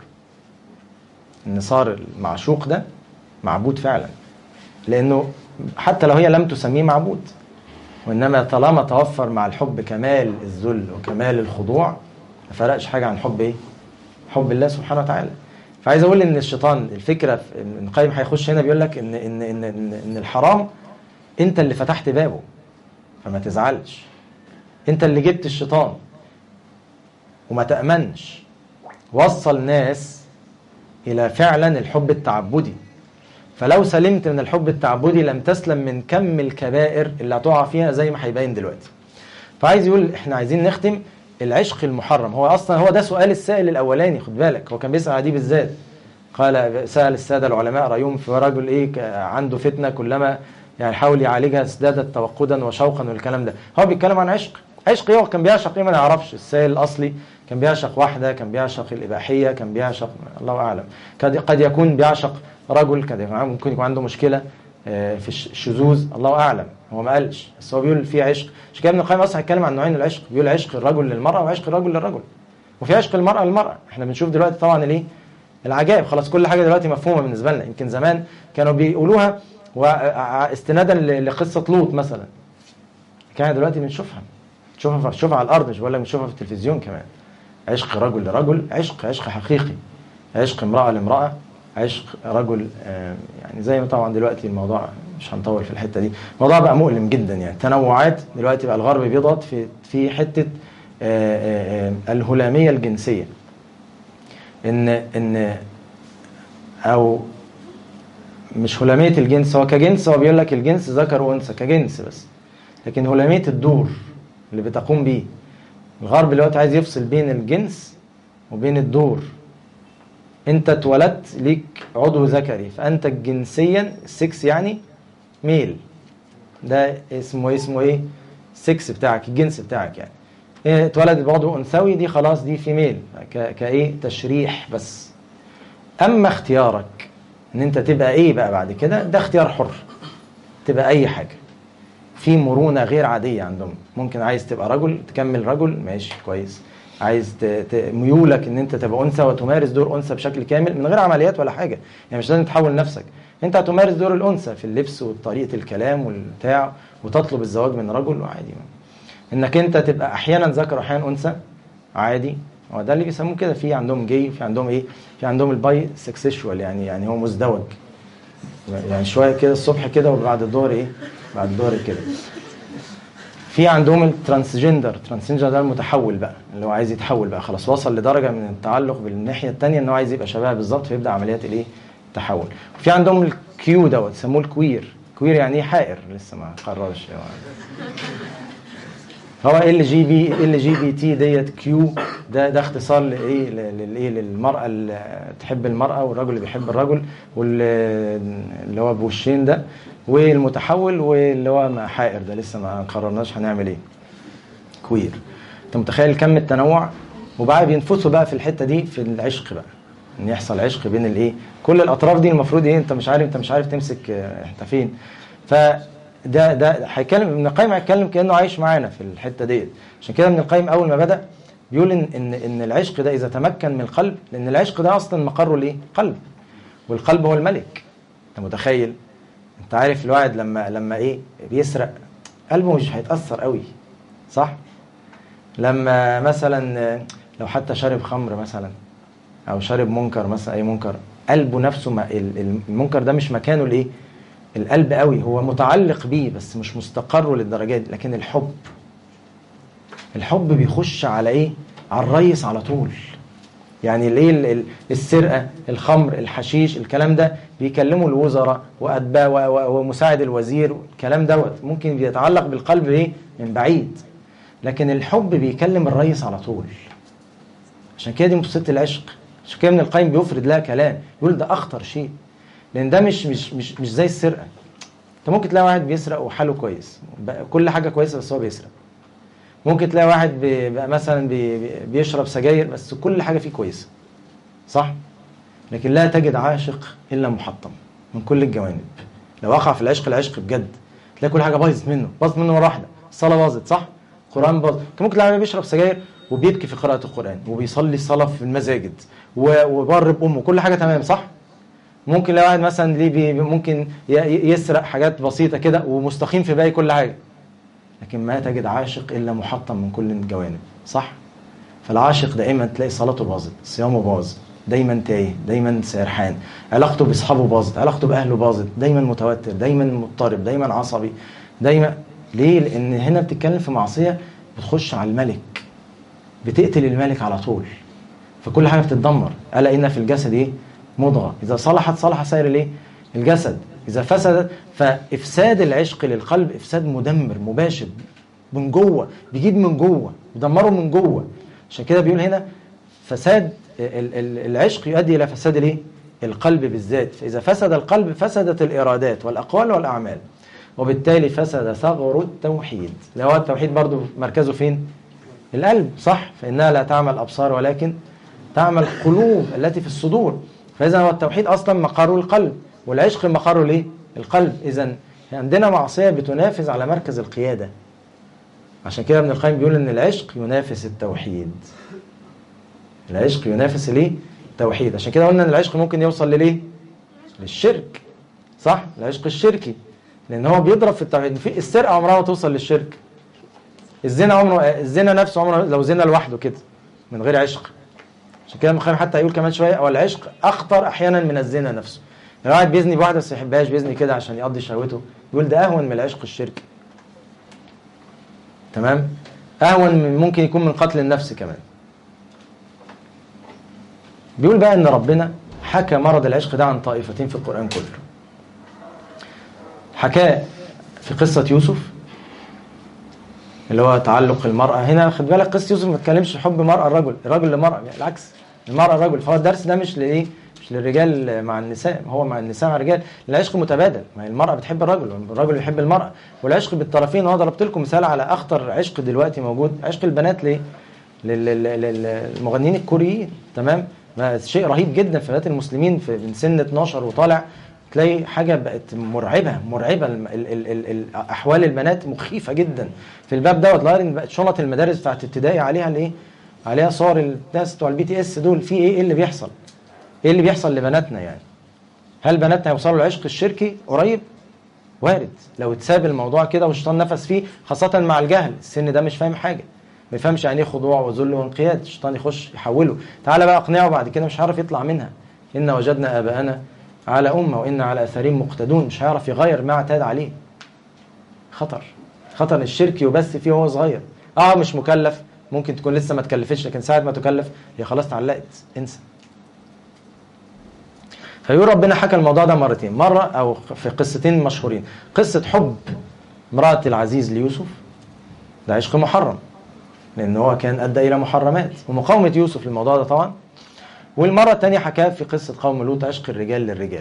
Speaker 1: ان صار المعشوق ده معبود فعلا لانه حتى لو هي لم تسميه معبود وانما طالما توفر مع الحب كمال الذل وكمال الخضوع ما فرقش حاجه عن حب ايه؟ حب الله سبحانه وتعالى. فعايز اقول ان الشيطان الفكره في- ان القيم هيخش هنا بيقول لك ان ان ان ان, إن الحرام انت اللي فتحت بابه فما تزعلش. انت اللي جبت الشيطان وما تامنش. وصل ناس الى فعلا الحب التعبدي فلو سلمت من الحب التعبدي لم تسلم من كم الكبائر اللي هتقع فيها زي ما هيبين دلوقتي فعايز يقول احنا عايزين نختم العشق المحرم هو اصلا هو ده سؤال السائل الاولاني خد بالك هو كان بيسال على دي بالذات قال سال الساده العلماء رايهم في رجل ايه ك- عنده فتنه كلما يعني حاول يعالجها ازدادت توقدا وشوقا والكلام ده هو بيتكلم عن عشق عشق ايه هو كان بيعشق ايه ما نعرفش السائل الاصلي كان بيعشق واحده كان بيعشق الاباحيه كان بيعشق الله اعلم قد قد يكون بيعشق رجل قد يكون ممكن يكون عنده مشكله آه، في الش- الشذوذ الله اعلم هو ما قالش بس هو بيقول في عشق عشان كده ابن القيم اصلا هيتكلم عن نوعين العشق بيقول عشق الرجل للمراه وعشق الرجل للرجل وفي عشق المراه للمراه احنا بنشوف دلوقتي طبعا الايه العجائب خلاص كل حاجه دلوقتي مفهومه بالنسبه لنا يمكن زمان كانوا بيقولوها وع- استنادا ل- لقصه لوط مثلا كان دلوقتي بنشوفها بنشوفها بنشوفها على الارض مش بقول لك بنشوفها في التلفزيون كمان عشق رجل لرجل عشق عشق حقيقي عشق امراه لامراه عشق رجل آه، يعني زي ما طبعا دلوقتي الموضوع مش هنطول في الحته دي الموضوع بقى مؤلم جدا يعني تنوعات دلوقتي بقى الغرب بيضغط في في حته آه، آه، آه، الهلاميه الجنسيه ان ان او مش هلاميه الجنس هو كجنس هو بيقول لك الجنس ذكر وانثى كجنس بس لكن هلاميه الدور اللي بتقوم بيه الغرب دلوقتي عايز يفصل بين الجنس وبين الدور انت اتولدت ليك عضو ذكري فانت جنسيا السكس يعني ميل ده اسمه اسمه ايه السكس بتاعك الجنس بتاعك يعني إيه، اتولد بعضو انثوي دي خلاص دي فيميل ك- كايه تشريح بس اما اختيارك ان انت تبقى ايه بقى بعد كده ده اختيار حر تبقى اي حاجه في مرونه غير عاديه عندهم ممكن عايز تبقى رجل تكمل رجل ماشي كويس عايز ت... ت... ميولك ان انت تبقى انثى وتمارس دور انثى بشكل كامل من غير عمليات ولا حاجه يعني مش لازم تحول نفسك انت هتمارس دور الانثى في اللبس وطريقه الكلام والبتاع وتطلب الزواج من رجل وعادي انك انت تبقى احيانا ذكر واحيانا انثى عادي هو ده اللي بيسموه كده في عندهم جي في عندهم ايه في عندهم الباي سكسيشوال يعني يعني هو مزدوج يعني شويه كده الصبح كده وبعد الظهر ايه بعد الظهر كده في عندهم الترانسجندر ترانسجندر ده المتحول بقى اللي هو عايز يتحول بقى خلاص وصل لدرجه من التعلق بالناحيه الثانيه ان هو عايز يبقى شبهها بالظبط فيبدا عمليات الايه التحول وفي عندهم الكيو دوت يسموه الكوير كوير يعني ايه حائر لسه ما قررش هو ال جي بي ال جي بي تي ديت كيو ده ده اختصار لايه للايه للمراه اللي تحب المراه والرجل اللي بيحب الرجل واللي هو بوشين ده والمتحول واللي هو حائر ده لسه ما قررناش هنعمل ايه كوير انت متخيل كم التنوع وبقى بينفثوا بقى في الحته دي في العشق بقى ان يحصل عشق بين الايه كل الاطراف دي المفروض ايه انت مش عارف انت مش عارف تمسك اه، انت فين ف ده ده هيتكلم ابن القيم هيتكلم كانه عايش معانا في الحته ديت عشان كده ابن القيم اول ما بدا بيقول ان ان ان العشق ده اذا تمكن من القلب لان العشق ده اصلا مقره الايه؟ قلب والقلب هو الملك انت متخيل انت عارف الواحد لما لما ايه بيسرق قلبه مش هيتاثر قوي صح لما مثلا لو حتى شرب خمر مثلا او شرب منكر مثلا اي منكر قلبه نفسه ما ال- المنكر ده مش مكانه الايه القلب قوي هو متعلق بيه بس مش مستقر للدرجات دي لكن الحب الحب بيخش على ايه على الريس على طول يعني الايه ال- ال- السرقه الخمر الحشيش الكلام ده بيكلموا الوزراء واتباع و- و- ومساعد الوزير الكلام دوت ممكن بيتعلق بالقلب ايه من بعيد لكن الحب بيكلم الريس على طول عشان كده دي مصيبه العشق عشان كده ابن القيم بيفرد لها كلام يقول ده اخطر شيء لان ده مش مش مش مش زي السرقه انت ممكن تلاقي واحد بيسرق وحاله كويس بقى كل حاجه كويسه بس هو بيسرق ممكن تلاقي واحد بي- بقى مثلا بي- بي- بيشرب سجاير بس كل حاجه فيه كويسه صح لكن لا تجد عاشق الا محطم من كل الجوانب لو وقع في العشق العشق بجد تلاقي كل حاجه بايظت منه باظت منه مره واحده الصلاه باظت صح القران باظ كان ممكن تلاقي واحد بيشرب سجاير وبيبكي في قراءه القران وبيصلي الصلاه في المساجد و- وبر بامه كل حاجه تمام صح ممكن لو واحد مثلا ليه بي ممكن ي- ي- يسرق حاجات بسيطه كده ومستقيم في باقي كل حاجه لكن ما تجد عاشق الا محطم من كل الجوانب صح فالعاشق دائما تلاقي صلاته باظت صيامه باظ دايما تايه دايما سرحان علاقته باصحابه باظت علاقته باهله باظت دايما متوتر دايما مضطرب دايما عصبي دايما ليه لان هنا بتتكلم في معصيه بتخش على الملك بتقتل الملك على طول فكل حاجه بتتدمر الا ان في الجسد ايه مضغه اذا صلحت صلح سائر الايه الجسد اذا فسدت فافساد العشق للقلب افساد مدمر مباشر من جوه بيجيب من جوه بيدمره من جوه عشان كده بيقول هنا فساد ال- ال- العشق يؤدي الى فساد الايه القلب بالذات فاذا فسد القلب فسدت الارادات والاقوال والاعمال وبالتالي فسد ثغر التوحيد اللي هو التوحيد برضو مركزه فين القلب صح فإنها لا تعمل الأبصار ولكن تعمل القلوب التي في الصدور فإذا هو التوحيد أصلا مقره القلب والعشق مقره ليه القلب إذا عندنا معصية بتنافس على مركز القيادة عشان كده ابن القيم بيقول إن العشق ينافس التوحيد العشق ينافس الايه التوحيد عشان كده قلنا ان العشق ممكن يوصل لليه للشرك صح العشق الشركي لان هو بيضرب في التوحيد في السرقه عمرها ما توصل للشرك الزنا عمره الزنا نفسه عمره لو زنا لوحده كده من غير عشق عشان كده ابن القيم حتى هيقول كمان شويه هو العشق اخطر احيانا من الزنا نفسه لو واحد بيزني بواحده بس ما يحبهاش بيزني كده عشان يقضي شهوته يقول ده اهون من العشق الشركي تمام اهون من ممكن يكون من قتل النفس كمان بيقول بقى ان ربنا حكى مرض العشق ده عن طائفتين في القران كله حكاه في قصه يوسف اللي هو تعلق المرأة هنا خد بالك قصة يوسف ما تتكلمش حب مرأة الرجل الرجل لمرأة يعني العكس المرأة الرجل فهو الدرس ده مش لإيه مش للرجال مع النساء هو مع النساء مع الرجال العشق متبادل ما هي المرأة بتحب الرجل والرجل بيحب المرأة والعشق بالطرفين وانا ضربت لكم مثال على أخطر عشق دلوقتي موجود عشق البنات ليه لل- لل- لل- للمغنيين الكوريين تمام ما شيء رهيب جدا في بنات المسلمين في من سن 12 وطالع تلاقي حاجه بقت مرعبه مرعبه ال ال ال ال ال احوال البنات مخيفه جدا في الباب دوت لغايه ان بقت شنط المدارس بتاعت ابتدائي عليها الايه؟ عليها صور الناس بتوع البي تي اس دول في ايه ايه اللي بيحصل؟ ايه اللي بيحصل لبناتنا يعني؟ هل بناتنا هيوصلوا للعشق الشركي قريب؟ وارد لو اتساب الموضوع كده والشيطان نفس فيه خاصة مع الجهل السن ده مش فاهم حاجة ما يفهمش يعني ايه خضوع وذل وانقياد الشيطان يخش يحوله تعالى بقى اقنعه بعد كده مش هيعرف يطلع منها إن وجدنا آباءنا على أمة وإن على أثارهم مقتدون مش هيعرف يغير ما اعتاد عليه خطر خطر الشرك يبث فيه وهو صغير اه مش مكلف ممكن تكون لسه ما تكلفتش لكن ساعة ما تكلف هي خلاص اتعلقت انسى فيقول ربنا حكى الموضوع ده مرتين مرة أو في قصتين مشهورين قصة حب امرأة العزيز ليوسف ده عشق محرم لأن هو كان أدى إلى محرمات ومقاومة يوسف للموضوع ده طبعا والمرة الثانية حكاها في قصة قوم لوط عشق الرجال للرجال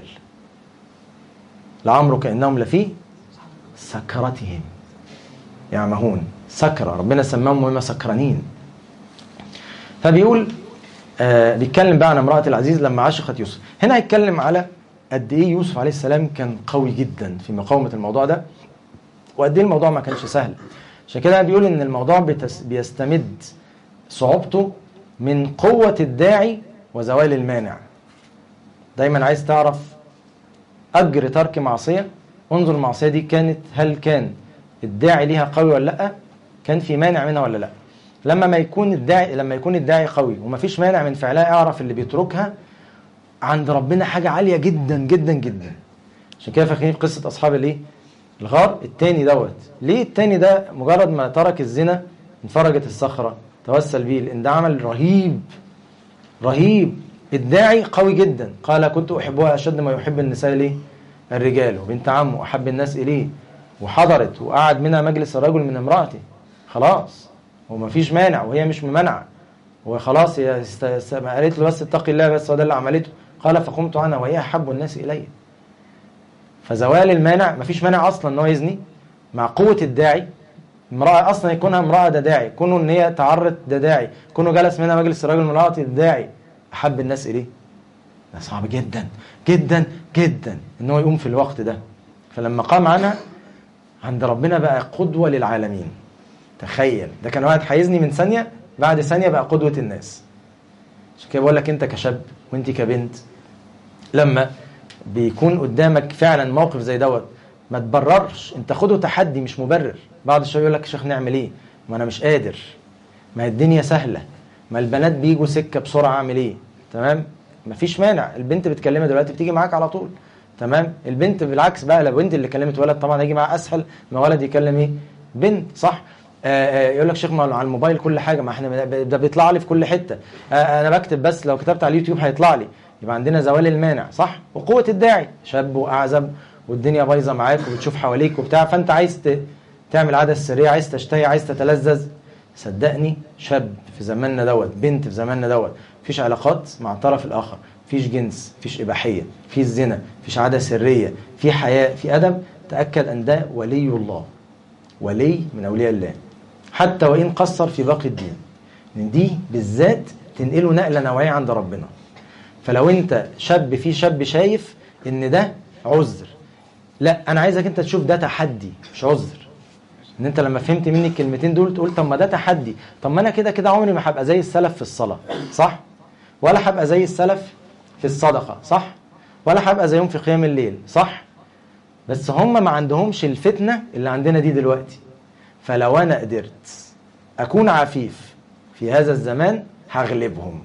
Speaker 1: لعمرك إنهم لفي سكرتهم يعمهون سكرة ربنا سماهم هم سكرانين فبيقول آه بيتكلم بقى عن امرأة العزيز لما عشقت يوسف هنا هيتكلم على قد ايه يوسف عليه السلام كان قوي جدا في مقاومة الموضوع ده وقد ايه الموضوع ما كانش سهل عشان كده بيقول ان الموضوع بتس بيستمد صعوبته من قوة الداعي وزوال المانع دايما عايز تعرف أجر ترك معصية انظر المعصية دي كانت هل كان الداعي ليها قوي ولا لأ كان في مانع منها ولا لأ لما ما يكون الداعي لما يكون الداعي قوي ومفيش مانع من فعلها اعرف اللي بيتركها عند ربنا حاجه عاليه جدا جدا جدا عشان كده فاكرين في قصه اصحاب الايه الغار التاني دوت ليه التاني ده مجرد ما ترك الزنا انفرجت الصخره توسل بيه لان ده عمل رهيب رهيب الداعي قوي جدا قال كنت احبها اشد ما يحب النساء ليه الرجال وبنت عمه احب الناس اليه وحضرت وقعد منها مجلس الرجل من امراته خلاص هو ما فيش مانع وهي مش ممانعه وخلاص هي است... است... قالت له بس اتقي الله بس هو ده اللي عملته قال فقمت عنها وهي احب الناس الي فزوال المانع ما فيش مانع اصلا ان هو يزني مع قوه الداعي امراه اصلا يكونها امراه ده داعي كونه ان هي تعرت ده داعي كونه جلس منها مجلس الرجل من امراته ده داعي احب الناس اليه ده صعب جدا جدا جدا ان هو يقوم في الوقت ده فلما قام عنها عند ربنا بقى قدوه للعالمين تخيل ده كان واحد حيزني من ثانيه بعد ثانيه بقى قدوه الناس عشان كده بقول لك انت كشاب وانت كبنت لما بيكون قدامك فعلا موقف زي دوت ما تبررش انت خده تحدي مش مبرر بعض الشباب يقول لك يا شيخ نعمل ايه ما انا مش قادر ما هي الدنيا سهله ما البنات بيجوا سكه بسرعه اعمل ايه تمام مفيش مانع البنت بتكلمها دلوقتي بتيجي معاك على طول تمام البنت بالعكس بقى لو البنت اللي كلمت ولد طبعا هيجي معاها اسهل ما ولد يكلم ايه بنت صح آه آه يقول لك شيخ ما على الموبايل كل حاجه ما احنا ده بيطلع لي في كل حته آه انا بكتب بس لو كتبت على اليوتيوب هيطلع لي يبقى عندنا زوال المانع صح وقوه الداعي شاب واعزب والدنيا بايظه معاك وبتشوف حواليك وبتاع فانت عايز تعمل عاده سريه عايز تشتهي عايز تتلذذ صدقني شاب في زماننا دوت بنت في زماننا دوت مفيش علاقات مع الطرف الاخر مفيش جنس مفيش اباحيه مفيش زنا مفيش عاده سريه في حياء في ادب تاكد ان ده ولي الله ولي من اولياء الله حتى وان قصر في باقي الدين ان دي بالذات تنقله نقله نوعيه عند ربنا فلو انت شاب في شاب شايف ان ده عذر لا انا عايزك انت تشوف ده تحدي مش عذر ان انت لما فهمت مني الكلمتين دول تقول طب ما ده تحدي طب ما انا كده كده عمري ما هبقى زي السلف في الصلاه صح ولا هبقى زي السلف في الصدقه صح ولا هبقى زيهم في قيام الليل صح بس هم ما عندهمش الفتنه اللي عندنا دي دلوقتي فلو انا قدرت اكون عفيف في هذا الزمان هغلبهم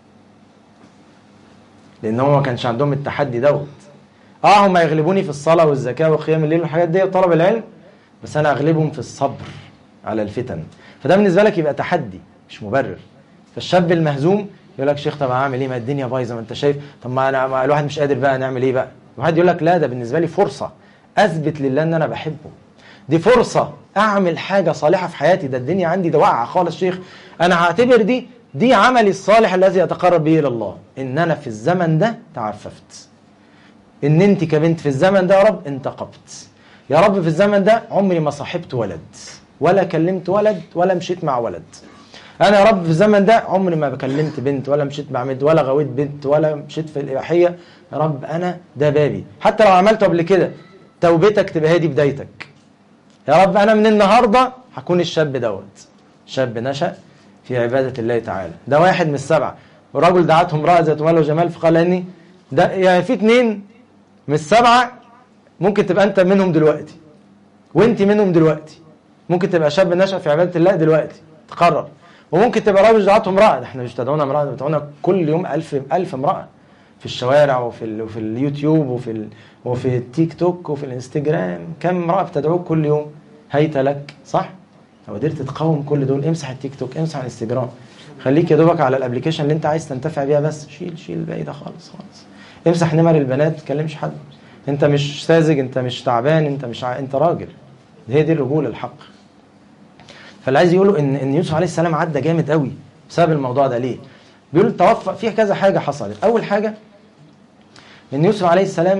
Speaker 1: لان هم ما كانش عندهم التحدي دوت اه هم يغلبوني في الصلاه والزكاه وقيام الليل والحاجات دي وطلب العلم بس انا اغلبهم في الصبر على الفتن فده بالنسبه لك يبقى تحدي مش مبرر فالشاب المهزوم يقول لك شيخ طب اعمل ايه ما الدنيا بايظه ما انت شايف طب ما انا ما الواحد مش قادر بقى نعمل ايه بقى واحد يقول لك لا ده بالنسبه لي فرصه اثبت لله ان انا بحبه دي فرصه اعمل حاجه صالحه في حياتي ده الدنيا عندي ده واقعه خالص شيخ انا هعتبر دي دي عملي الصالح الذي يتقرب به الى الله ان انا في الزمن ده تعففت ان انت كبنت في الزمن ده يا رب انتقبت يا رب في الزمن ده عمري ما صاحبت ولد ولا كلمت ولد ولا مشيت مع ولد انا يا رب في الزمن ده عمري ما كلمت بنت ولا مشيت مع بنت ولا غويت بنت ولا مشيت في الاباحيه يا رب انا ده بابي حتى لو عملته قبل كده توبتك تبقى هي دي بدايتك يا رب انا من النهارده هكون الشاب دوت شاب نشأ في عبادة الله تعالى ده واحد من السبعة ورجل دعته امرأة ذات مال وجمال فقال اني ده يعني في اتنين من السبعة ممكن تبقى انت منهم دلوقتي وانت منهم دلوقتي ممكن تبقى شاب نشأ في عبادة الله دلوقتي تقرر وممكن تبقى راجل دعته امرأة احنا مش تدعونا امرأة بتدعونا كل يوم ألف ألف امرأة في الشوارع وفي ال... وفي اليوتيوب وفي ال... وفي التيك توك وفي الانستجرام كم امرأة بتدعوك كل يوم هيت لك صح؟ لو قدرت تقاوم كل دول امسح التيك توك امسح الانستجرام خليك يا دوبك على الابلكيشن اللي انت عايز تنتفع بيها بس شيل شيل الباقي ده خالص خالص امسح نمر البنات ما تكلمش حد انت مش ساذج انت مش تعبان انت مش ع... انت راجل هي دي الرجوله الحق فاللي عايز يقوله ان ان يوسف عليه السلام عدى جامد قوي بسبب الموضوع ده ليه؟ بيقول توفى فيه كذا حاجه حصلت اول حاجه ان يوسف عليه السلام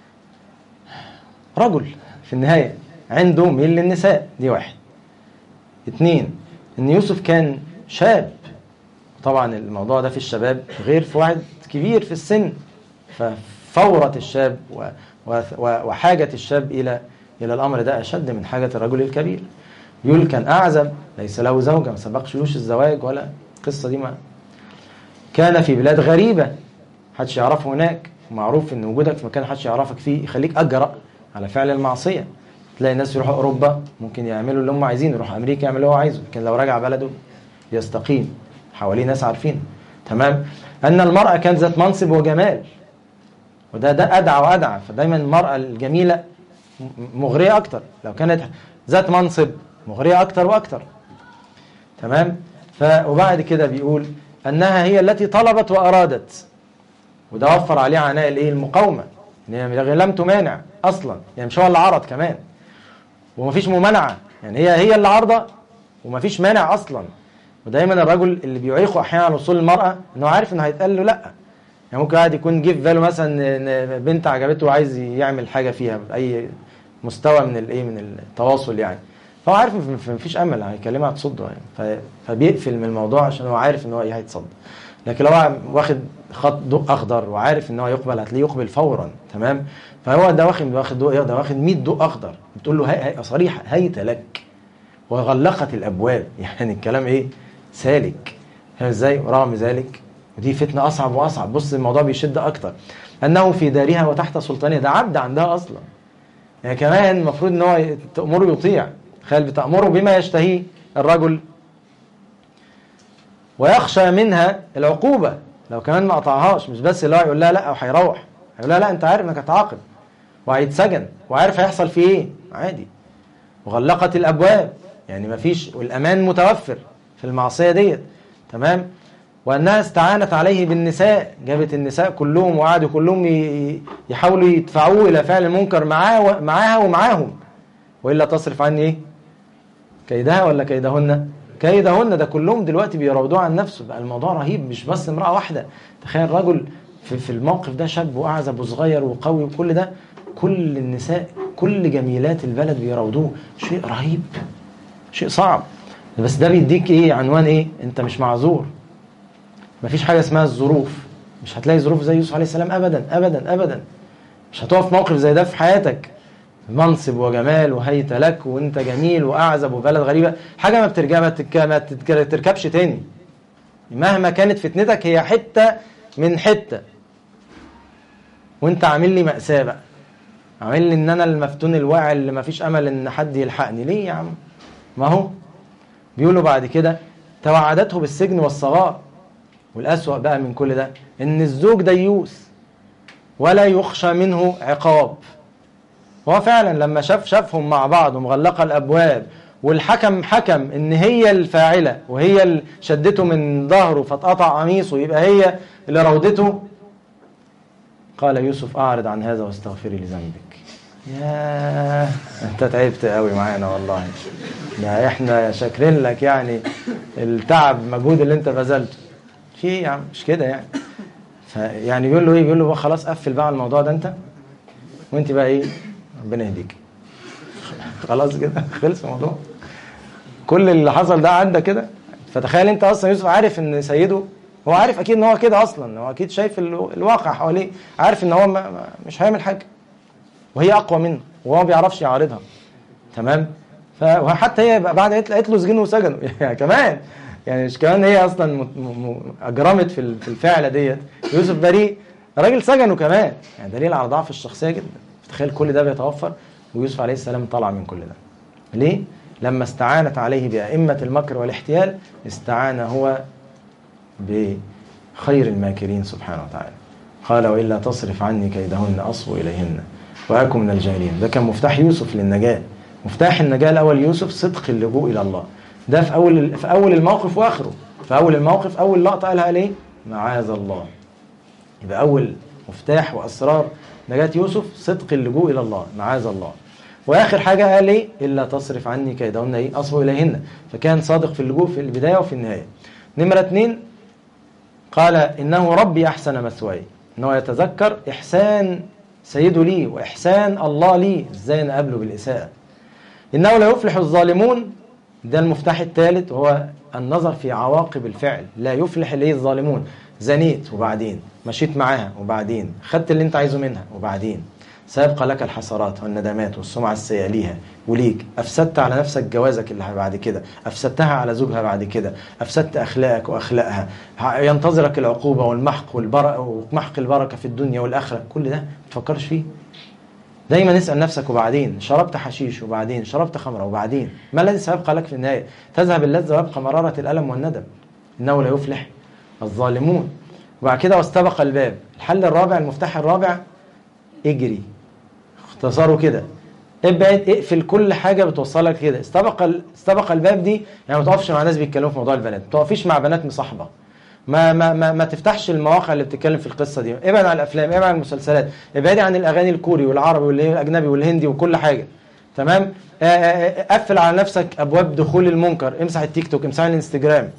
Speaker 1: رجل في النهايه عنده ميل للنساء دي واحد اتنين ان يوسف كان شاب طبعا الموضوع ده في الشباب غير في واحد كبير في السن ففورة الشاب وحاجة الشاب إلى إلى الأمر ده أشد من حاجة الرجل الكبير يقول كان أعزب ليس له زوجة ما سبقش يوش الزواج ولا القصة دي ما كان في بلاد غريبة محدش يعرفه هناك معروف ان وجودك في مكان محدش يعرفك فيه يخليك أجرأ على فعل المعصية تلاقي الناس يروحوا اوروبا ممكن يعملوا اللي هم عايزينه يروح امريكا يعمل اللي هو عايزه لكن لو رجع بلده يستقيم حواليه ناس عارفين تمام أن المرأة كانت ذات منصب وجمال وده ده أدعى وأدعى فدايما المرأة الجميلة مغرية أكتر لو كانت ذات منصب مغرية أكتر وأكتر تمام ف وبعد كده بيقول أنها هي التي طلبت وأرادت وده وفر عليه عناء الايه المقاومه ان هي لم تمانع اصلا يعني مش هو اللي عرض كمان ومفيش ممانعه يعني هي هي اللي عارضه ومفيش مانع اصلا ودايما الرجل اللي بيعيقه احيانا على وصول المراه انه عارف انه هيتقال له لا يعني ممكن واحد يكون جه في باله مثلا ان بنت عجبته وعايز يعمل حاجه فيها باي مستوى من الايه من التواصل يعني فهو عارف ان مفيش امل هيكلمها تصده يعني فبيقفل من الموضوع عشان هو عارف ان هو ايه هيتصد لكن لو هو واخد خط ضوء اخضر وعارف ان هو يقبل هتلاقيه يقبل فورا تمام فهو ده واخد واخد ضوء ده واخد 100 ضوء اخضر بتقول له هي هي صريحه هيت لك وغلقت الابواب يعني الكلام ايه سالك فاهم ازاي ورغم ذلك ودي فتنه اصعب واصعب بص الموضوع بيشد اكتر انه في دارها وتحت سلطانها ده عبد عندها اصلا يعني كمان المفروض ان هو تامره يطيع تخيل بتامره بما يشتهيه الرجل ويخشى منها العقوبة لو كمان ما قطعهاش مش بس اللي هو يقول لها لا او هيروح هيقول لها لا انت عارف انك هتعاقب وهيتسجن وعارف هيحصل فيه ايه عادي وغلقت الابواب يعني ما فيش والامان متوفر في المعصية ديت تمام وانها استعانت عليه بالنساء جابت النساء كلهم وقعدوا كلهم يحاولوا يدفعوه الى فعل المنكر معاه معاها ومعاهم والا تصرف عني ايه كيدها ولا كيدهن كيدهن ده كلهم دلوقتي بيراودوه عن نفسه بقى الموضوع رهيب مش بس امرأة واحدة تخيل رجل في, في الموقف ده شاب وأعزب وصغير وقوي وكل ده كل النساء كل جميلات البلد بيراودوه شيء رهيب شيء صعب بس ده بيديك ايه عنوان ايه انت مش معذور مفيش حاجة اسمها الظروف مش هتلاقي ظروف زي يوسف عليه السلام ابدا ابدا ابدا مش هتقف موقف زي ده في حياتك منصب وجمال وهيت لك وانت جميل واعزب وبلد غريبه حاجه ما بترجع ما تركبش تاني مهما كانت فتنتك هي حته من حته وانت عامل لي ماساه بقى عامل لي ان انا المفتون الواعي اللي ما فيش امل ان حد يلحقني ليه يا عم ما هو بيقولوا بعد كده توعدته بالسجن والصغار والأسوأ بقى من كل ده إن الزوج ديوس ولا يخشى منه عقاب هو فعلا لما شاف شافهم مع بعض ومغلقة الأبواب والحكم حكم إن هي الفاعلة وهي اللي شدته من ظهره فاتقطع قميصه يبقى هي اللي راودته قال يوسف أعرض عن هذا واستغفري لذنبك يا انت تعبت قوي معانا والله ده احنا شاكرين لك يعني التعب المجهود اللي انت بذلته في ايه يا عم مش كده يعني فيعني بيقول له ايه بيقول له بقى خلاص قفل بقى على الموضوع ده انت وانت بقى ايه ربنا يهديك خلاص كده خلص الموضوع كل اللي حصل ده عدى كده فتخيل انت اصلا يوسف عارف ان سيده هو عارف اكيد ان هو كده اصلا هو اكيد شايف الواقع حواليه عارف ان هو ما مش هيعمل حاجه وهي اقوى منه وهو ما بيعرفش يعارضها تمام فحتى هي بعد قالت له سجنه وسجنه يعني كمان يعني مش كمان هي اصلا اجرمت في الفعله ديت يوسف بريء راجل سجنه كمان يعني دليل على ضعف الشخصيه جدا تخيل كل ده بيتوفر ويوسف عليه السلام طلع من كل ده ليه لما استعانت عليه بأئمة المكر والاحتيال استعان هو بخير الماكرين سبحانه وتعالى قال وإلا تصرف عني كيدهن أصب إليهن وأكن من الجاهلين ده كان مفتاح يوسف للنجاة مفتاح النجاة الأول يوسف صدق اللجوء إلى الله ده في أول في أول الموقف وآخره في أول الموقف أول لقطة قالها ليه معاذ الله يبقى أول مفتاح وأسرار نجاة يوسف صدق اللجوء إلى الله معاذ الله واخر حاجه قال ايه الا تصرف عني كيدهن ايه اصب اليهن فكان صادق في اللجوء في البدايه وفي النهايه نمره اثنين قال انه ربي احسن مثواي انه يتذكر احسان سيده لي واحسان الله لي ازاي انا قابله بالاساءه انه لا يفلح الظالمون ده المفتاح الثالث وهو النظر في عواقب الفعل لا يفلح الايه الظالمون زنيت وبعدين مشيت معاها وبعدين خدت اللي انت عايزه منها وبعدين سيبقى لك الحسرات والندمات والسمعة السيئة ليها وليك أفسدت على نفسك جوازك اللي بعد كده أفسدتها على زوجها بعد كده أفسدت أخلاقك وأخلاقها ينتظرك العقوبة والمحق والبركة ومحق البركة في الدنيا والآخرة كل ده ما تفكرش فيه دايما اسال نفسك وبعدين شربت حشيش وبعدين شربت خمره وبعدين ما الذي سيبقى لك في النهايه تذهب اللذه ويبقى مراره الالم والندم انه لا يفلح الظالمون وبعد كده واستبق الباب الحل الرابع المفتاح الرابع اجري اختصاره كده ابعد اقفل كل حاجه بتوصلك كده استبق ال- استبق الباب دي يعني ما تقفش مع ناس بيتكلموا في موضوع البنات ما تقفيش مع بنات مصاحبه ما ما ما, ما تفتحش المواقع اللي بتتكلم في القصه دي ابعد عن الافلام ابعد عن المسلسلات ابعدي عن الاغاني الكوري والعربي والاجنبي والهندي وكل حاجه تمام آه، آه، آه، قفل على نفسك ابواب دخول المنكر امسح التيك توك امسح الانستجرام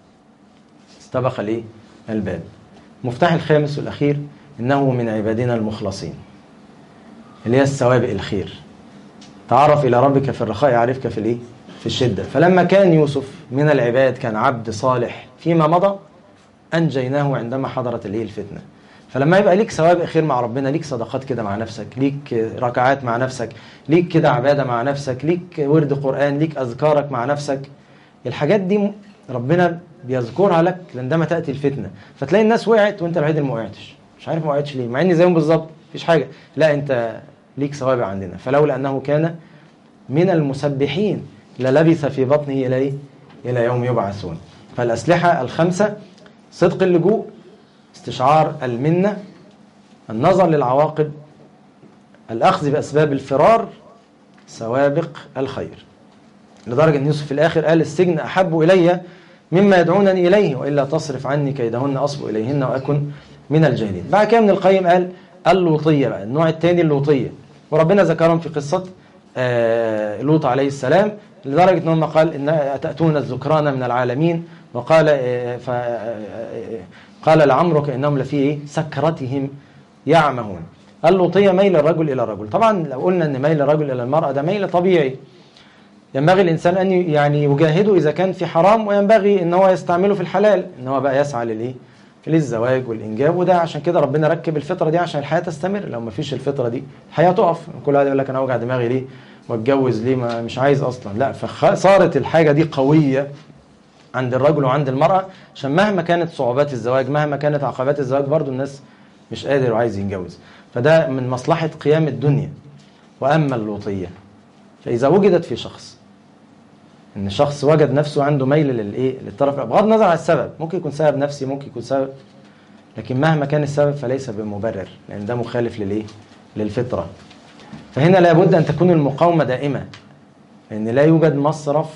Speaker 1: استبق الايه الباب المفتاح الخامس والاخير انه من عبادنا المخلصين اللي هي السوابق الخير تعرف الى ربك في الرخاء يعرفك في الايه في الشده فلما كان يوسف من العباد كان عبد صالح فيما مضى انجيناه عندما حضرت الايه الفتنه فلما يبقى ليك سوابق خير مع ربنا ليك صدقات كده مع نفسك ليك ركعات مع نفسك ليك كده عباده مع نفسك ليك ورد قران ليك اذكارك مع نفسك الحاجات دي ربنا بيذكرها لك عندما تاتي الفتنه فتلاقي الناس وقعت وانت الوحيد اللي ما وقعتش مش عارف ما وقعتش ليه مع اني زيهم بالظبط مفيش حاجه لا انت ليك سوابق عندنا فلولا انه كان من المسبحين للبث في بطنه الى ايه؟ الى يوم يبعثون فالاسلحه الخمسه صدق اللجوء استشعار المنه النظر للعواقب الاخذ باسباب الفرار سوابق الخير لدرجه ان يوسف في الاخر قال السجن احب الي مما يدعونني اليه والا تصرف عني كيدهن اصب اليهن واكن من الجاهلين بعد كده ابن القيم قال اللوطيه بقى النوع الثاني اللوطيه وربنا ذكرهم في قصه آه، لوط عليه السلام لدرجه ان هم قال ان اتاتون الذكران من العالمين وقال آه، ف- آه، آه، قال لعمرك انهم لفي إيه؟ سكرتهم يعمهون اللوطيه ميل الرجل الى الرجل طبعا لو قلنا ان ميل الرجل الى المراه ده ميل طبيعي ينبغي الانسان ان ي- يعني يجاهده اذا كان في حرام وينبغي ان هو يستعمله في الحلال ان هو بقى يسعى للايه للزواج والانجاب وده عشان كده ربنا ركب الفطره دي عشان الحياه تستمر لو ما فيش الفطره دي الحياه تقف كل واحد يقول لك انا اوجع دماغي ليه واتجوز ليه ما مش عايز اصلا لا فصارت الحاجه دي قويه عند الرجل وعند المراه عشان مهما كانت صعوبات الزواج مهما كانت عقبات الزواج برضو الناس مش قادر وعايز يتجوز فده من مصلحه قيام الدنيا واما اللوطيه فاذا وجدت في شخص ان شخص وجد نفسه عنده ميل للايه للطرف بغض النظر عن السبب ممكن يكون سبب نفسي ممكن يكون سبب لكن مهما كان السبب فليس بمبرر لان ده مخالف للايه للفطره فهنا لابد ان تكون المقاومه دائمه لان لا يوجد مصرف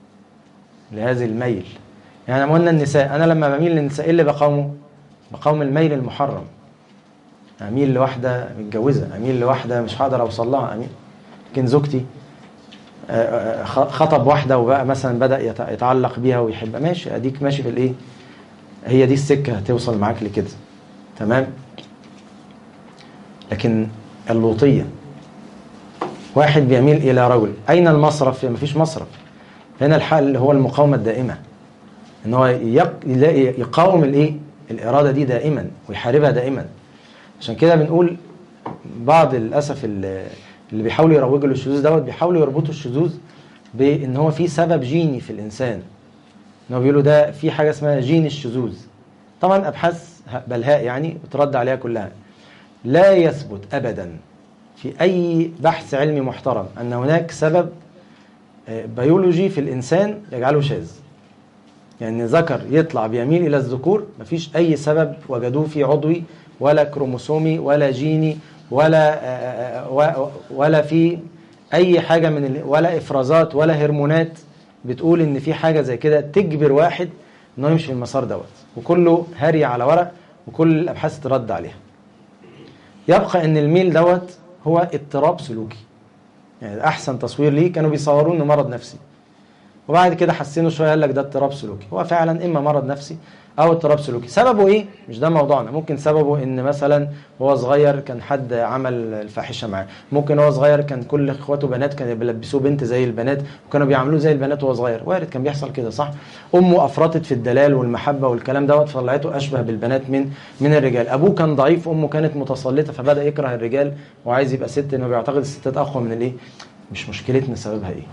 Speaker 1: لهذه الميل يعني لما قلنا النساء انا لما بميل للنساء ايه اللي بقاومه بقاوم الميل المحرم اميل لواحده متجوزه اميل لواحده مش هقدر اوصل لها اميل لكن زوجتي آه، آه، خطب واحده وبقى مثلا بدا يت- يتعلق بيها ويحبها ماشي اديك ماشي في الايه هي دي السكه هتوصل معاك لكده تمام لكن اللوطيه واحد بيميل الى رجل اين المصرف مفيش مصرف هنا الحل هو المقاومه الدائمه ان هو يق- يلاقي يقاوم الايه الاراده دي دائما ويحاربها دائما عشان كده بنقول بعض للاسف اللي اللي بيحاولوا يروجوا للشذوذ دوت بيحاولوا يربطوا الشذوذ بان هو في سبب جيني في الانسان ان هو بيقولوا ده في حاجه اسمها جين الشذوذ طبعا ابحاث بلهاء يعني بترد عليها كلها لا يثبت ابدا في اي بحث علمي محترم ان هناك سبب آه، بيولوجي في الانسان يجعله شاذ يعني ذكر يطلع بيميل الى الذكور مفيش اي سبب وجدوه في عضوي ولا كروموسومي ولا جيني ولا آه، آه، و- ولا في اي حاجه من ال- ولا افرازات ولا هرمونات بتقول ان في حاجه زي كده تجبر واحد انه يمشي في المسار دوت وكله هري على ورق وكل الابحاث ترد عليها يبقى ان الميل دوت هو اضطراب سلوكي يعني احسن تصوير ليه كانوا بيصوروه انه مرض نفسي وبعد كده حسنوا شويه قال لك ده اضطراب سلوكي هو فعلا اما مرض نفسي او اضطراب سلوكي سببه ايه مش ده موضوعنا ممكن سببه ان مثلا وهو صغير كان حد عمل الفاحشه معاه ممكن هو صغير كان كل اخواته بنات كانوا بيلبسوه بنت زي البنات وكانوا بيعاملوه زي البنات وهو صغير وارد كان بيحصل كده صح امه افرطت في الدلال والمحبه والكلام دوت فطلعته اشبه بالبنات من من الرجال ابوه كان ضعيف امه كانت متسلطه فبدا يكره الرجال وعايز يبقى ست انه بيعتقد الستات اقوى من الايه مش مشكلتنا سببها ايه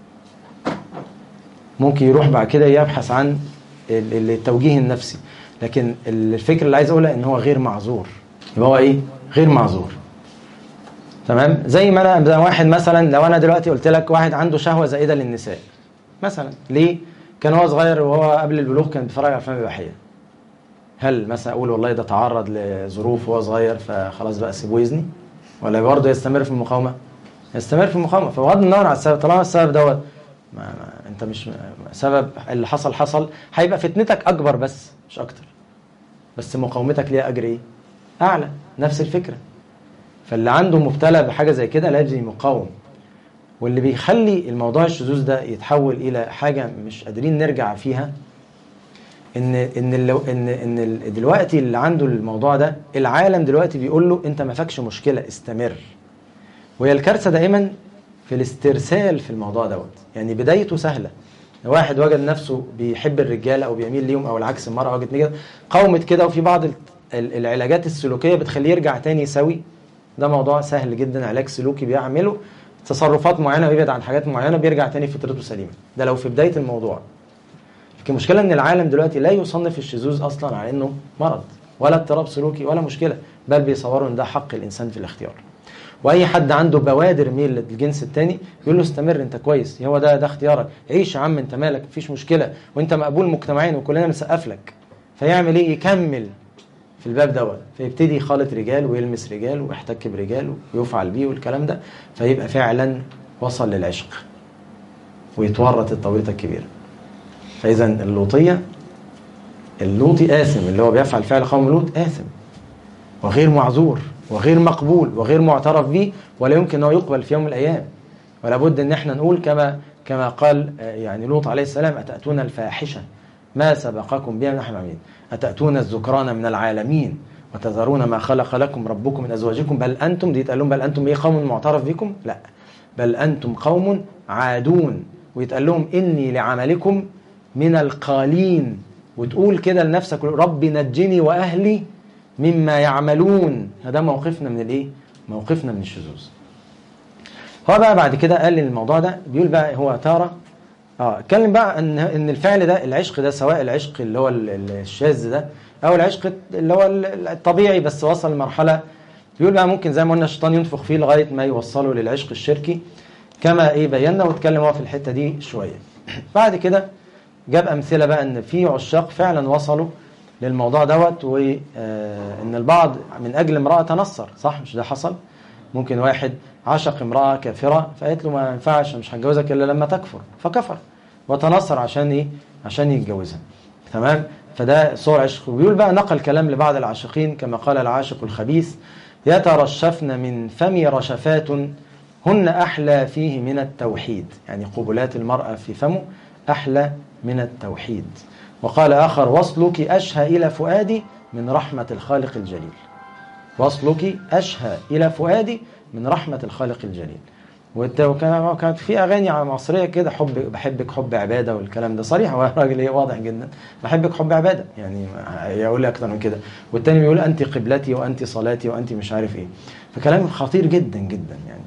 Speaker 1: ممكن يروح بعد كده يبحث عن ال- ال- التوجيه النفسي لكن الفكره اللي عايز اقولها ان هو غير معذور يبقى هو ايه غير معذور تمام زي ما انا زي واحد مثلا لو انا دلوقتي قلت لك واحد عنده شهوه زائده للنساء مثلا ليه كان هو صغير وهو قبل البلوغ كان بيتفرج على افلام اباحيه هل مثلا اقول والله ده تعرض لظروف وهو صغير فخلاص بقى سيبوه يزني ولا برضه يستمر في المقاومه يستمر في المقاومه فبغض النظر على السبب طالما السبب دوت ما ما انت مش سبب اللي حصل حصل هيبقى فتنتك اكبر بس مش اكتر بس مقاومتك ليها اجر ايه اعلى نفس الفكره فاللي عنده مبتلى بحاجه زي كده لازم يقاوم واللي بيخلي الموضوع الشذوذ ده يتحول الى حاجه مش قادرين نرجع فيها ان ان لو ان ان دلوقتي اللي عنده الموضوع ده العالم دلوقتي بيقول له انت ما فاكش مشكله استمر وهي الكارثه دائما في الاسترسال في الموضوع دوت يعني بدايته سهله واحد وجد نفسه بيحب الرجاله او بيميل ليهم او العكس المراه وجدت كده قاومت كده وفي بعض العلاجات السلوكيه بتخليه يرجع تاني سوي ده موضوع سهل جدا علاج سلوكي بيعمله تصرفات معينه ويبعد عن حاجات معينه بيرجع تاني فطرته سليمه ده لو في بدايه الموضوع لكن المشكله ان العالم دلوقتي لا يصنف الشذوذ اصلا على انه مرض ولا اضطراب سلوكي ولا مشكله بل بيصوروا ان ده حق الانسان في الاختيار واي حد عنده بوادر ميل للجنس الثاني يقول له استمر انت كويس هو ده ده اختيارك عيش يا عم انت مالك مفيش مشكله وانت مقبول مجتمعيا وكلنا بنسقف لك فيعمل ايه يكمل في الباب دوت فيبتدي يخالط رجال ويلمس رجال ويحتك برجال ويفعل بيه والكلام ده فيبقى فعلا وصل للعشق ويتورط التوريطه الكبيره فاذا اللوطيه اللوطي آثم اللي هو بيفعل فعل قوم لوط آثم وغير معذور وغير مقبول وغير معترف به ولا يمكن أن يقبل في يوم من الأيام ولا بد أن احنا نقول كما كما قال يعني لوط عليه السلام أتأتون الفاحشة ما سبقكم بها من أحد العالمين أتأتون الذكران من العالمين وتذرون ما خلق لكم ربكم من أزواجكم بل أنتم دي يتقال لهم بل أنتم إيه قوم معترف بكم لا بل أنتم قوم عادون ويتقال لهم إني لعملكم من القالين وتقول كده لنفسك رب نجني واهلي مما يعملون هذا موقفنا من الايه موقفنا من الشذوذ هو بقى بعد كده قال الموضوع ده بيقول بقى هو تارة اه اتكلم بقى ان ان الفعل ده العشق ده سواء العشق اللي هو الشاذ ده او العشق اللي هو الطبيعي بس وصل لمرحله بيقول بقى ممكن زي ما قلنا الشيطان ينفخ فيه لغايه ما يوصله للعشق الشركي كما ايه بينا واتكلم هو في الحته دي شويه بعد كده جاب امثله بقى ان في عشاق فعلا وصلوا للموضوع دوت وان البعض من اجل امراه تنصر صح مش ده حصل ممكن واحد عشق امراه كافره فقالت له ما ينفعش مش هتجوزك الا لما تكفر فكفر وتنصر عشان ايه عشان يتجوزها تمام فده صور عشق وبيقول بقى نقل كلام لبعض العاشقين كما قال العاشق الخبيث يترشفن من فم رشفات هن احلى فيه من التوحيد يعني قبلات المراه في فمه احلى من التوحيد وقال آخر وصلك أشهى إلى فؤادي من رحمة الخالق الجليل وصلك أشهى إلى فؤادي من رحمة الخالق الجليل وكانت في اغاني مصريه كده حب بحبك حب عباده والكلام ده صريح هو راجل ايه واضح جدا بحبك حب عباده يعني يقول لي اكتر من كده والتاني بيقول انت قبلتي وانت صلاتي وانت مش عارف ايه فكلام خطير جدا جدا يعني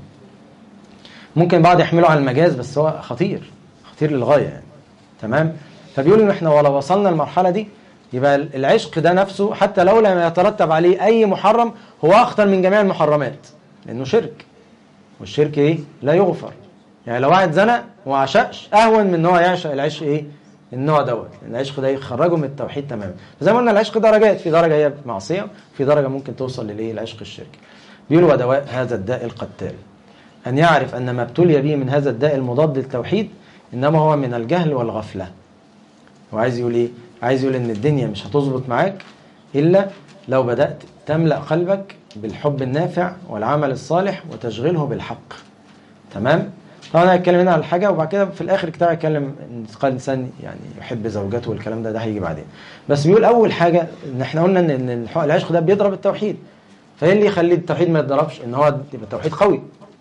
Speaker 1: ممكن بعض يحمله على المجاز بس هو خطير خطير للغايه يعني تمام فبيقول ان احنا ولو وصلنا المرحله دي يبقى العشق ده نفسه حتى لو لم يترتب عليه اي محرم هو اخطر من جميع المحرمات لانه شرك والشرك ايه لا يغفر يعني لو واحد زنى وما عشقش اهون من ان هو يعشق العشق ايه النوع دوت العشق ده يخرجه من التوحيد تماما زي ما قلنا العشق درجات في درجه هي معصيه في درجه ممكن توصل للايه العشق الشركي بيقول ودواء هذا الداء القتال ان يعرف ان ما ابتلي به من هذا الداء المضاد للتوحيد انما هو من الجهل والغفله هو عايز يقول ايه عايز يقول ان الدنيا مش هتظبط معاك الا لو بدات تملا قلبك بالحب النافع والعمل الصالح وتشغيله بالحق تمام طبعا انا هتكلم هنا على حاجه وبعد كده في الاخر الكتاب هيتكلم ان قال الانسان يعني يحب زوجته والكلام ده ده هيجي بعدين بس بيقول اول حاجه ان احنا قلنا ان العشق ده بيضرب التوحيد فايه اللي يخلي التوحيد ما يتضربش ان هو يبقى التوحيد قوي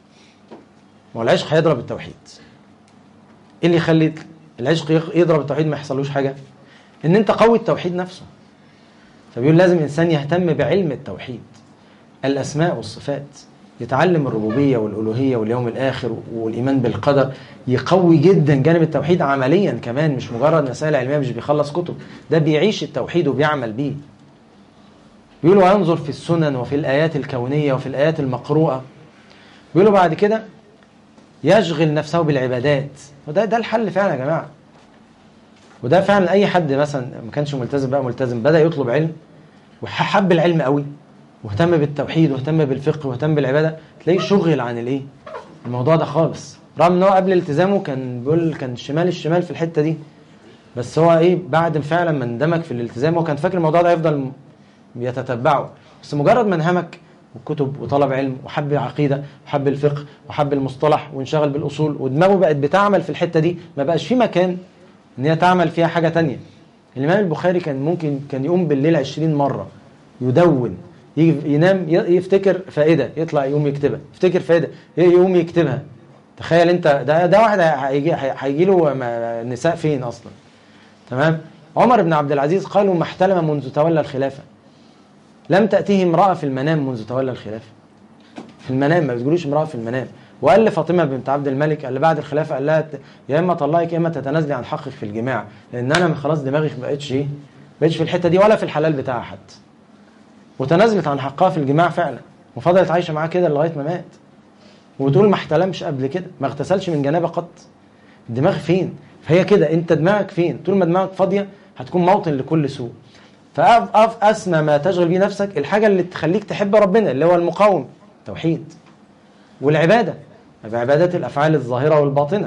Speaker 1: ما هو العشق هيضرب التوحيد ايه اللي يخلي العشق يضرب التوحيد ما يحصلوش حاجه ان انت قوي التوحيد نفسه فبيقول لازم الانسان يهتم بعلم التوحيد الاسماء والصفات يتعلم الربوبيه والالوهيه واليوم الاخر والايمان بالقدر يقوي جدا جانب التوحيد عمليا كمان مش مجرد مسائل علميه مش بيخلص كتب ده بيعيش التوحيد وبيعمل بيه بيقول وينظر في السنن وفي الايات الكونيه وفي الايات المقروءه بيقولوا بعد كده يشغل نفسه بالعبادات وده ده الحل فعلا يا جماعه وده فعلا اي حد مثلا ما كانش ملتزم بقى ملتزم بدا يطلب علم وحب العلم قوي واهتم بالتوحيد واهتم بالفقه واهتم بالعباده تلاقيه شغل عن الايه الموضوع ده خالص رغم ان هو قبل التزامه كان بيقول كان شمال الشمال في الحته دي بس هو ايه بعد فعلا ما اندمج في الالتزام هو كان فاكر الموضوع ده يفضل يتتبعه بس مجرد ما انهمك وكتب وطلب علم وحب العقيده وحب الفقه وحب المصطلح وانشغل بالاصول ودماغه بقت بتعمل في الحته دي ما بقاش في مكان ان هي تعمل فيها حاجه تانية الامام البخاري كان ممكن كان يقوم بالليل 20 مره يدون يجي ينام يفتكر فائده يطلع يقوم يكتبها يفتكر فائده يقوم يكتبها تخيل انت ده ده واحد هيجي هيجي له النساء فين اصلا تمام عمر بن عبد العزيز قالوا ما احتلم منذ تولى الخلافه لم تأتيه امرأة في المنام منذ تولى الخلافة في المنام ما بتقولوش امرأة في المنام وقال لفاطمة بنت عبد الملك اللي بعد الخلافة قال لها يا إما طلقك يا إما تتنازلي عن حقك في الجماع لأن أنا خلاص دماغي ما بقتش إيه ما بقتش في الحتة دي ولا في الحلال بتاعها حتى وتنازلت عن حقها في الجماع فعلا وفضلت عايشة معاه كده لغاية ما مات وبتقول ما احتلمش قبل كده ما اغتسلش من جنابة قط الدماغ فين فهي كده انت دماغك فين طول ما دماغك فاضية هتكون موطن لكل سوء فأف أسمى ما تشغل بيه نفسك الحاجة اللي تخليك تحب ربنا اللي هو المقاوم توحيد والعبادة بعبادات الأفعال الظاهرة والباطنة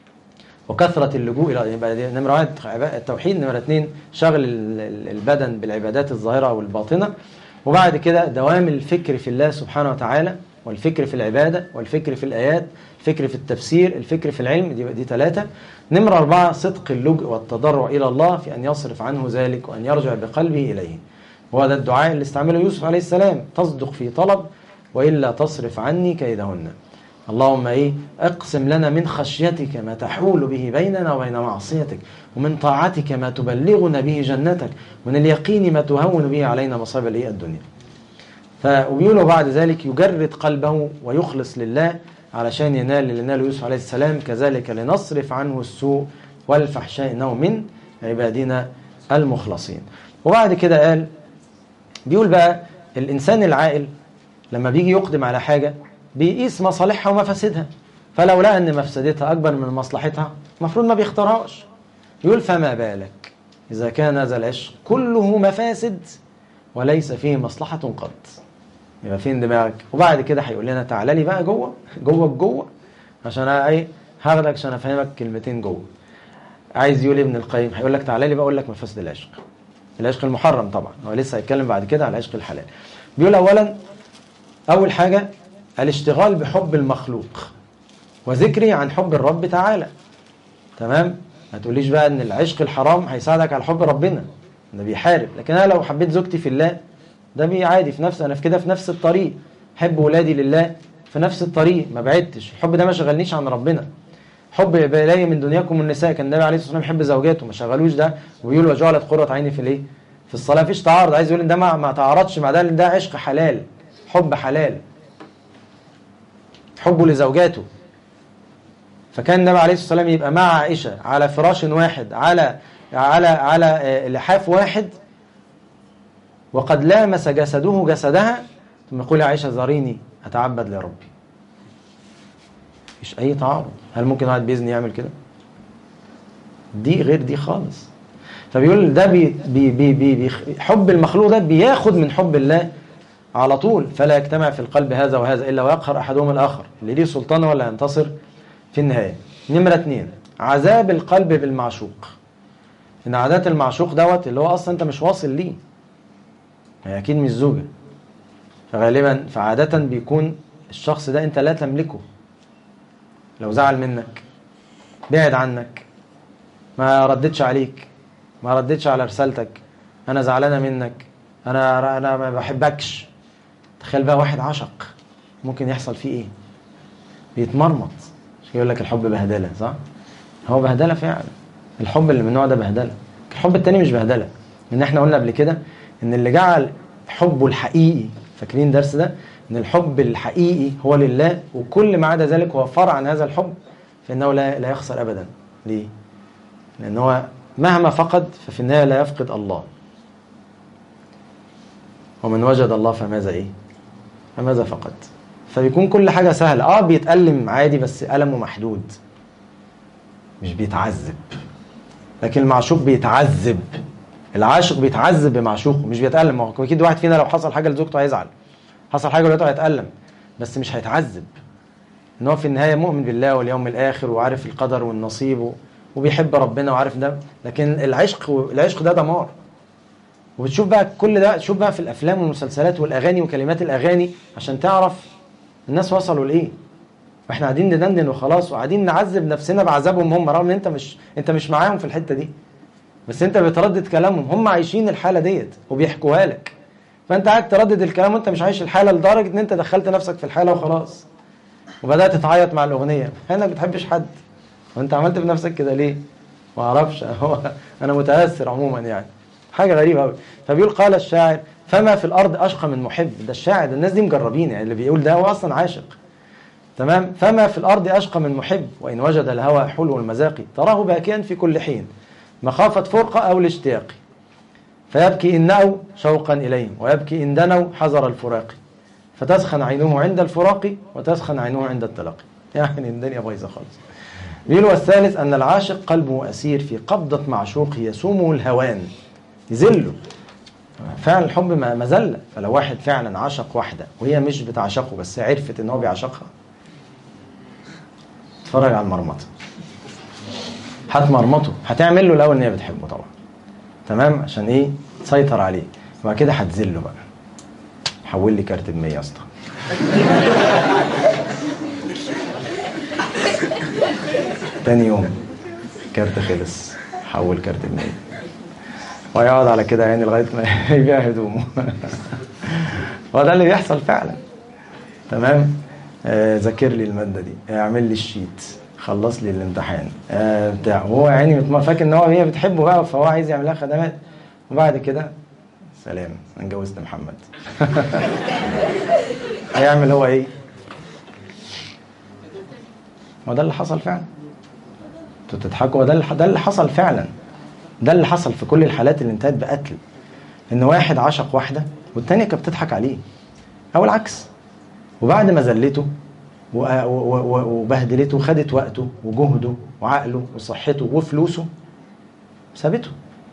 Speaker 1: وكثرة اللجوء إلى يبقى نمرة واحد التوحيد نمرة اثنين شغل البدن بالعبادات الظاهرة والباطنة وبعد كده دوام الفكر في الله سبحانه وتعالى والفكر في العبادة والفكر في الآيات الفكر في التفسير الفكر في العلم دي, دي ثلاثة نمرة أربعة صدق اللجء والتضرع إلى الله في أن يصرف عنه ذلك وأن يرجع بقلبه إليه وهذا الدعاء اللي استعمله يوسف عليه السلام تصدق في طلب وإلا تصرف عني كيدهن اللهم إيه اقسم لنا من خشيتك ما تحول به بيننا وبين معصيتك ومن طاعتك ما تبلغنا به جنتك ومن اليقين ما تهون به علينا مصائب الإيه الدنيا فبيقولوا بعد ذلك يجرد قلبه ويخلص لله علشان ينال اللي ناله يوسف عليه السلام كذلك لنصرف عنه السوء والفحشاء انه من عبادنا المخلصين وبعد كده قال بيقول بقى الانسان العاقل لما بيجي يقدم على حاجه بيقيس مصالحها ومفاسدها فلو لقى ان مفسدتها اكبر من مصلحتها المفروض ما بيختارهاش يقول فما بالك اذا كان هذا العشق كله مفاسد وليس فيه مصلحه قط يبقى فين دماغك وبعد كده هيقول لنا تعالى لي بقى جوه جوه جوه عشان ايه هاخدك عشان افهمك كلمتين جوه عايز يقول ابن القيم هيقول لك تعالى لي بقى اقول لك مفاسد العشق العشق المحرم طبعا هو لسه هيتكلم بعد كده على العشق الحلال بيقول اولا اول حاجه الاشتغال بحب المخلوق وذكره عن حب الرب تعالى تمام ما تقوليش بقى ان العشق الحرام هيساعدك على حب ربنا ده بيحارب لكن انا لو حبيت زوجتي في الله ده بي عادي في نفس انا في كده في نفس الطريق حب ولادي لله في نفس الطريق ما بعدتش الحب ده ما شغلنيش عن ربنا حب الي من دنياكم النساء كان النبي عليه الصلاه والسلام يحب زوجاته ما شغلوش ده ويقول وجعلت قره عيني في الايه في الصلاه مفيش تعارض عايز يقول ان ده ما, ما تعارضش مع ده لان ده عشق حلال حب حلال حبه لزوجاته فكان النبي عليه الصلاه والسلام يبقى مع عائشه على فراش واحد على على على لحاف واحد وقد لامس جسده جسدها ثم يقول يا عائشة ذريني أتعبد لربي مفيش أي تعارض هل ممكن واحد بإذن يعمل كده دي غير دي خالص فبيقول ده بي بي بي بي بي حب المخلوق ده بياخد من حب الله على طول فلا يجتمع في القلب هذا وهذا إلا ويقهر أحدهما الآخر اللي ليه سلطانه ولا ينتصر في النهاية نمرة اثنين عذاب القلب بالمعشوق إن عادات المعشوق دوت اللي هو أصلا أنت مش واصل ليه هي اكيد مش زوجه فغالبا فعاده بيكون الشخص ده انت لا تملكه لو زعل منك بعد عنك ما ردتش عليك ما ردتش على رسالتك انا زعلانه منك انا انا ما بحبكش تخيل بقى واحد عشق ممكن يحصل فيه ايه بيتمرمط يقول لك الحب بهدله صح هو بهدله فعلا الحب اللي من النوع ده بهدله الحب التاني مش بهدله لان احنا قلنا قبل كده ان اللي جعل حبه الحقيقي فاكرين الدرس ده ان الحب الحقيقي هو لله وكل ما عدا ذلك هو فرع عن هذا الحب فانه لا لا يخسر ابدا ليه لان هو مهما فقد ففي النهايه لا يفقد الله ومن وجد الله فماذا ايه فماذا فقد فبيكون كل حاجه سهله اه بيتألم عادي بس ألمه محدود مش بيتعذب لكن المعشوق بيتعذب العاشق بيتعذب بمعشوقه مش بيتألم ما هو اكيد واحد فينا لو حصل حاجه لزوجته هيزعل حصل حاجه لزوجته هيتألم بس مش هيتعذب ان هو في النهايه مؤمن بالله واليوم الاخر وعارف القدر والنصيب وبيحب ربنا وعارف ده لكن العشق العشق ده دمار وبتشوف بقى كل ده شوف بقى في الافلام والمسلسلات والاغاني وكلمات الاغاني عشان تعرف الناس وصلوا لايه واحنا قاعدين ندندن وخلاص وقاعدين نعذب نفسنا بعذابهم هم رغم ان انت مش انت مش معاهم في الحته دي بس انت بتردد كلامهم هم عايشين الحاله ديت وبيحكوها لك فانت قاعد تردد الكلام وانت مش عايش الحاله لدرجه ان انت دخلت نفسك في الحاله وخلاص وبدات تعيط مع الاغنيه هنا ما بتحبش حد وانت عملت في نفسك كده ليه ما اعرفش هو انا متاثر عموما يعني حاجه غريبه قوي فبيقول قال الشاعر فما في الارض اشقى من محب ده الشاعر ده الناس دي مجربين يعني اللي بيقول ده هو اصلا عاشق تمام فما في الارض اشقى من محب وان وجد الهوى حلو المذاق تراه باكيا في كل حين مخافه فرقه او الاشتياق فيبكي إن نأوا شوقا إليهم ويبكي إن دنوا حذر الفراق فتسخن عينه عند الفراق وتسخن عينه عند التلاقي يعني الدنيا بايظة خالص بيقول والثالث أن العاشق قلبه أسير في قبضة معشوق يسومه الهوان يذله فعلا الحب مذلة فلو واحد فعلا عشق واحدة وهي مش بتعشقه بس عرفت ان هو بيعشقها اتفرج على المرمطة هتمرمطه هتعمل له الاول ان هي بتحبه طبعا تمام عشان ايه تسيطر عليه وبعد كده هتذله بقى حول لي كارت ب 100 يا اسطى تاني يوم كارت خلص حول كارت ب 100 ويقعد على كده يعني لغايه ما يبيع هدومه هو ده اللي بيحصل فعلا تمام آه ذاكر لي الماده دي اعمل لي الشيت خلص لي الامتحان آه بتاع وهو يعني فاكر ان هو هي بتحبه بقى فهو عايز يعمل لها خدمات وبعد كده سلام انا اتجوزت محمد هيعمل هو ايه؟ ما ده اللي حصل فعلا انتوا بتضحكوا ده اللي ده اللي حصل فعلا ده اللي حصل في كل الحالات اللي انتهت بقتل ان واحد عشق واحده والتانيه كانت بتضحك عليه او العكس وبعد ما ذلته وبهدلته وخدت وقته وجهده وعقله وصحته وفلوسه سابته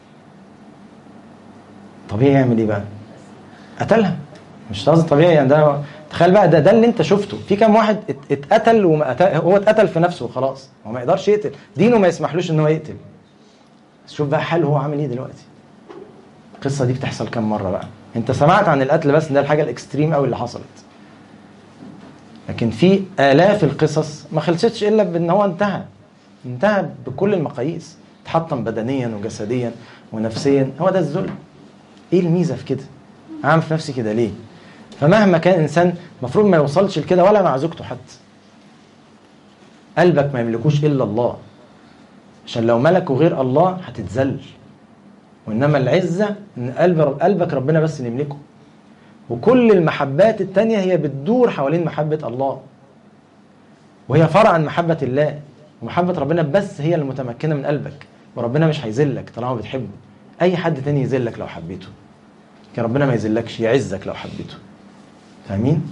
Speaker 1: طبيعي يعمل ايه بقى؟ قتلها مش قصدي طبيعي يعني ده تخيل بقى ده ده اللي انت شفته في كام واحد اتقتل وما هو اتقتل في نفسه وخلاص هو ما يقدرش يقتل دينه ما يسمحلوش ان هو يقتل شوف بقى حاله هو عامل ايه دلوقتي القصه دي بتحصل كام مره بقى انت سمعت عن القتل بس ده الحاجه الاكستريم قوي اللي حصلت لكن في آلاف القصص ما خلصتش إلا بأن هو انتهى انتهى بكل المقاييس اتحطم بدنيا وجسديا ونفسيا هو ده الذل ايه الميزة في كده اعمل في نفسي كده ليه فمهما كان انسان المفروض ما يوصلش لكده ولا مع زوجته حتى قلبك ما يملكوش الا الله عشان لو ملكوا غير الله هتتذل وانما العزه ان قلب قلبك ربنا بس اللي يملكه وكل المحبات التانية هي بتدور حوالين محبة الله وهي فرع عن محبة الله ومحبة ربنا بس هي المتمكنة من قلبك وربنا مش هيذلك طالما بتحبه أي حد تاني يذلك لو حبيته لكن ربنا ما يذلكش يعزك لو حبيته فاهمين؟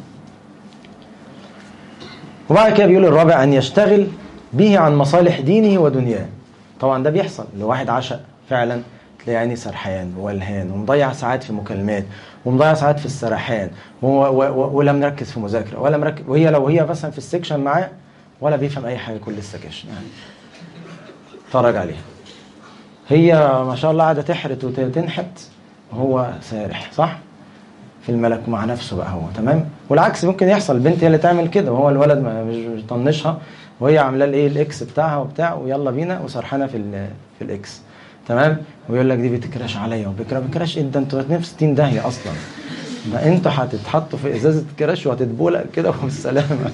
Speaker 1: وبعد كده بيقول الرابع أن يشتغل به عن مصالح دينه ودنياه طبعا ده بيحصل لو واحد عشق فعلا تلاقي عيني سرحان والهان ومضيع ساعات في مكالمات ومضيع ساعات في السرحان ولا مركز في مذاكره ولا مركز وهي لو هي مثلا في السكشن معاه ولا بيفهم اي حاجه كل السكشن يعني اتفرج عليها هي ما شاء الله قاعده تحرت وتنحت وهو سارح صح في الملك مع نفسه بقى هو تمام والعكس ممكن يحصل البنت هي اللي تعمل كده وهو الولد ما مش طنشها وهي عامله الايه الاكس بتاعها وبتاع ويلا بينا وسرحانه في في الاكس تمام ويقول لك دي بتكراش عليا وبكرا بكراش انت انتوا في 60 داهيه اصلا ده انتوا هتتحطوا في ازازه كراش وهتتبولق كده وبالسلامه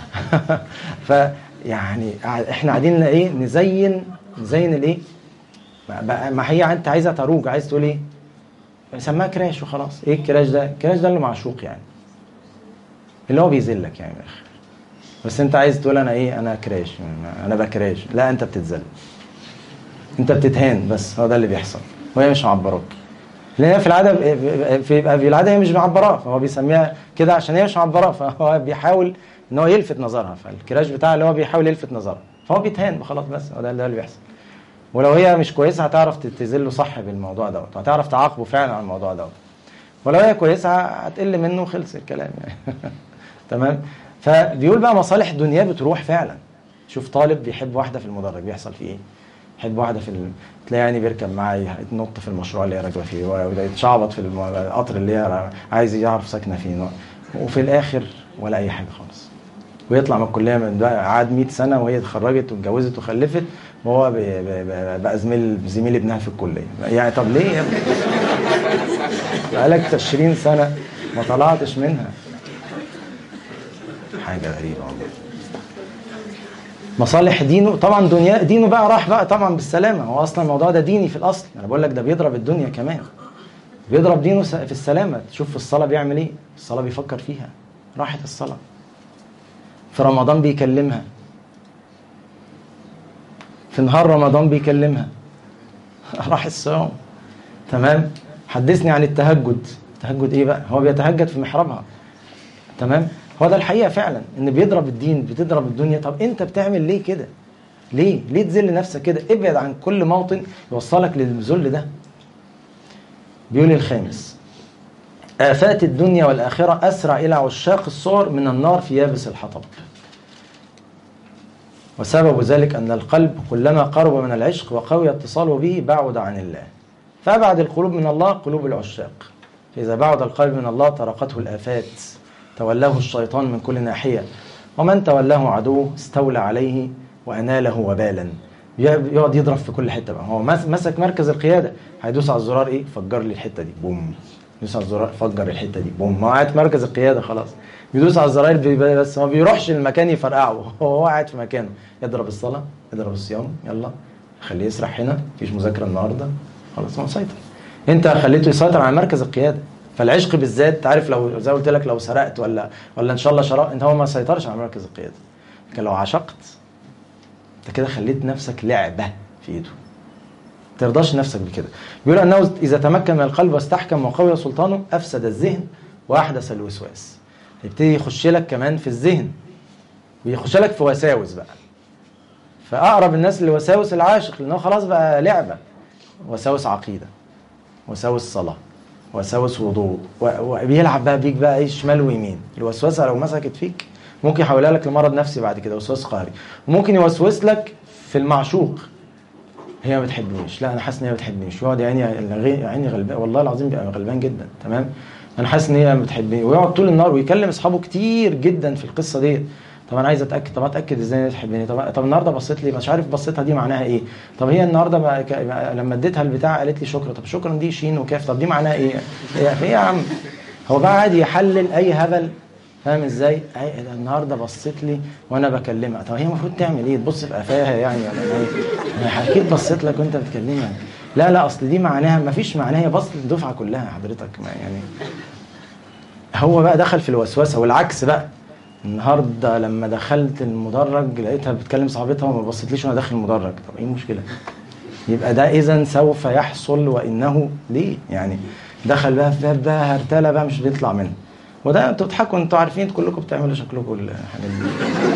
Speaker 1: فيعني احنا قاعدين ايه نزين نزين الايه ما هي انت عايزه تروج عايز تقول ايه سماها كراش وخلاص ايه الكراش ده الكراش ده اللي معشوق يعني اللي هو بيذلك يعني من الاخر بس انت عايز تقول انا ايه انا كراش انا بكراش لا انت بتتذل انت بتتهان بس هو ده اللي بيحصل وهي مش معبراك لان في العاده في في العاده هي مش معبراه فهو بيسميها كده عشان هي مش معبراه فهو بيحاول ان هو يلفت نظرها فالكراش بتاعها اللي هو بيحاول يلفت نظرها فهو بيتهان خلاص بس هو ده اللي بيحصل ولو هي مش كويسه هتعرف تتزله صح بالموضوع دوت وهتعرف تعاقبه فعلا على الموضوع دوت ولو هي كويسه هتقل منه وخلص الكلام يعني تمام فبيقول بقى مصالح الدنيا بتروح فعلا شوف طالب بيحب واحده في المدرج بيحصل فيه ايه يحب واحده في ال... تلاقي يعني بيركب معاه ينط في المشروع اللي هي راكبه فيه وده يتشعبط في القطر اللي هي عايز يعرف ساكنه فين وفي الاخر ولا اي حاجه خالص ويطلع من الكليه من بقى قعد 100 سنه وهي اتخرجت واتجوزت وخلفت وهو بقى زميل زميل ابنها في الكليه يعني طب ليه يا ابني؟ بقالك 20 سنه ما طلعتش منها حاجه غريبه والله مصالح دينه طبعا دنيا دينه بقى راح بقى طبعا بالسلامه هو اصلا الموضوع ده ديني في الاصل انا بقول لك ده بيضرب الدنيا كمان بيضرب دينه في السلامه تشوف في الصلاه بيعمل ايه الصلاه بيفكر فيها راحت الصلاه في رمضان بيكلمها في نهار رمضان بيكلمها راح الصيام تمام حدثني عن التهجد التهجد ايه بقى هو بيتهجد في محرابها تمام هو ده الحقيقه فعلا ان بيضرب الدين بتضرب الدنيا طب انت بتعمل ليه كده ليه ليه تذل نفسك كده ابعد عن كل موطن يوصلك للذل ده بيقول الخامس آفات الدنيا والآخرة أسرع إلى عشاق الصور من النار في يابس الحطب وسبب ذلك أن القلب كلما قرب من العشق وقوي اتصاله به بعد عن الله فأبعد القلوب من الله قلوب العشاق فإذا بعد القلب من الله طرقته الآفات تولاه الشيطان من كل ناحية ومن تولاه عدوه استولى عليه وأناله وبالا يقعد يضرب في كل حتة بقى هو مسك مركز القيادة هيدوس على الزرار إيه فجر لي الحتة دي بوم يدوس على الزرار فجر الحتة دي بوم ما هو قاعد في مركز القيادة خلاص بيدوس على الزراير بس ما بيروحش المكان يفرقعه هو قاعد في مكانه يضرب الصلاة يضرب الصيام يلا خليه يسرح هنا مفيش مذاكرة النهاردة خلاص هو مسيطر انت خليته يسيطر على مركز القيادة فالعشق بالذات عارف لو زي قلت لك لو سرقت ولا ولا ان شاء الله شرقت انت هو ما سيطرش على مركز القياده لكن لو عشقت انت كده خليت نفسك لعبه في ايده ما ترضاش نفسك بكده بيقول انه اذا تمكن من القلب واستحكم وقوي سلطانه افسد الذهن واحدث الوسواس يبتدي يخش لك كمان في الذهن ويخش لك في وساوس بقى فاقرب الناس لوساوس العاشق لانه خلاص بقى لعبه وساوس عقيده وساوس صلاه وساوس وضوء وبيلعب بقى بيك بقى ايه شمال ويمين الوسوسه لو مسكت فيك ممكن يحولها لك لمرض نفسي بعد كده وسواس قهري وممكن يوسوس لك في المعشوق هي ما بتحبنيش لا انا حاسس ان هي ما بتحبنيش ويقعد يعني عيني غلبان والله العظيم بيبقى غلبان جدا تمام انا حاسس ان هي ما بتحبني ويقعد طول النهار ويكلم اصحابه كتير جدا في القصه ديت طب انا عايز اتاكد طب اتاكد ازاي انها بتحبني طب طب النهارده بصيت لي مش عارف بصيتها دي معناها ايه طب هي النهارده ما ك... لما اديتها البتاع قالت لي شكرا طب شكرا دي شين وكاف طب دي معناها ايه ايه يا عم هو بقى قاعد يحلل اي هبل فاهم ازاي النهارده بصيت لي وانا بكلمها طب هي المفروض تعمل ايه تبص في قفاها يعني ولا ايه انا اكيد بصيت لك وانت بتكلمها لا لا اصل دي معناها ما فيش معناها هي بصت الدفعه كلها حضرتك ما يعني هو بقى دخل في الوسوسه والعكس بقى النهارده لما دخلت المدرج لقيتها بتكلم صاحبتها وما بصيتليش وانا داخل المدرج طب ايه المشكله؟ يبقى ده اذا سوف يحصل وانه ليه؟ يعني دخل بقى في باب بقى هرتله بقى مش بيطلع منه وده انتوا بتضحكوا انتوا عارفين كلكم بتعملوا شكلكم الحاجات دي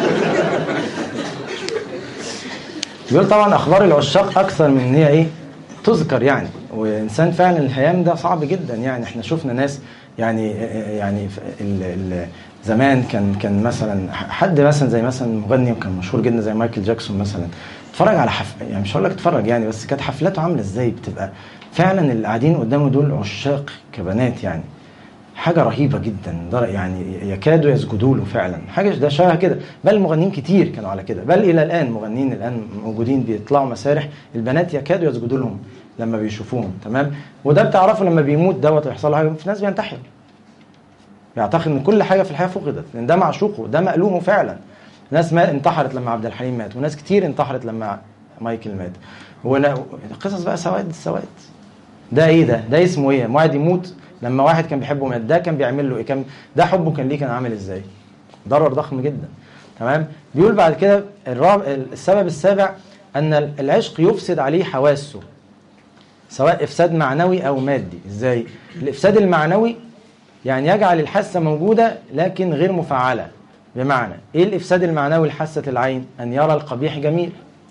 Speaker 1: بيقول طبعا اخبار العشاق اكثر من ان هي ايه؟ تذكر يعني وانسان فعلا الهيام ده صعب جدا يعني احنا شفنا ناس يعني يعني ال ال زمان كان كان مثلا حد مثلا زي مثلا مغني وكان مشهور جدا زي مايكل جاكسون مثلا اتفرج على حف يعني مش هقول لك اتفرج يعني بس كانت حفلاته عامله ازاي بتبقى فعلا اللي قاعدين قدامه دول عشاق كبنات يعني حاجه رهيبه جدا يعني يكادوا يسجدوا له فعلا حاجه ده شبه كده بل مغنيين كتير كانوا على كده بل الى الان مغنيين الان موجودين بيطلعوا مسارح البنات يكادوا يسجدوا لهم لما بيشوفوهم تمام وده بتعرفه لما بيموت دوت ويحصل له حاجه في ناس بينتحر بيعتقد ان كل حاجه في الحياه فقدت لان ده معشوقه ده مألومه فعلا ناس ما انتحرت لما عبد الحليم مات وناس كتير انتحرت لما مايكل مات قصص بقى سواد السواد ده ايه ده ده اسمه ايه واحد يموت لما واحد كان بيحبه مات ده كان بيعمل له ايه كان ده حبه كان ليه كان عامل ازاي ضرر ضخم جدا تمام بيقول بعد كده الرابع السبب السابع ان العشق يفسد عليه حواسه سواء افساد معنوي او مادي ازاي الافساد المعنوي يعني يجعل الحاسه موجوده لكن غير مفعله بمعنى ايه الافساد المعنوي لحاسه العين ان يرى القبيح جميل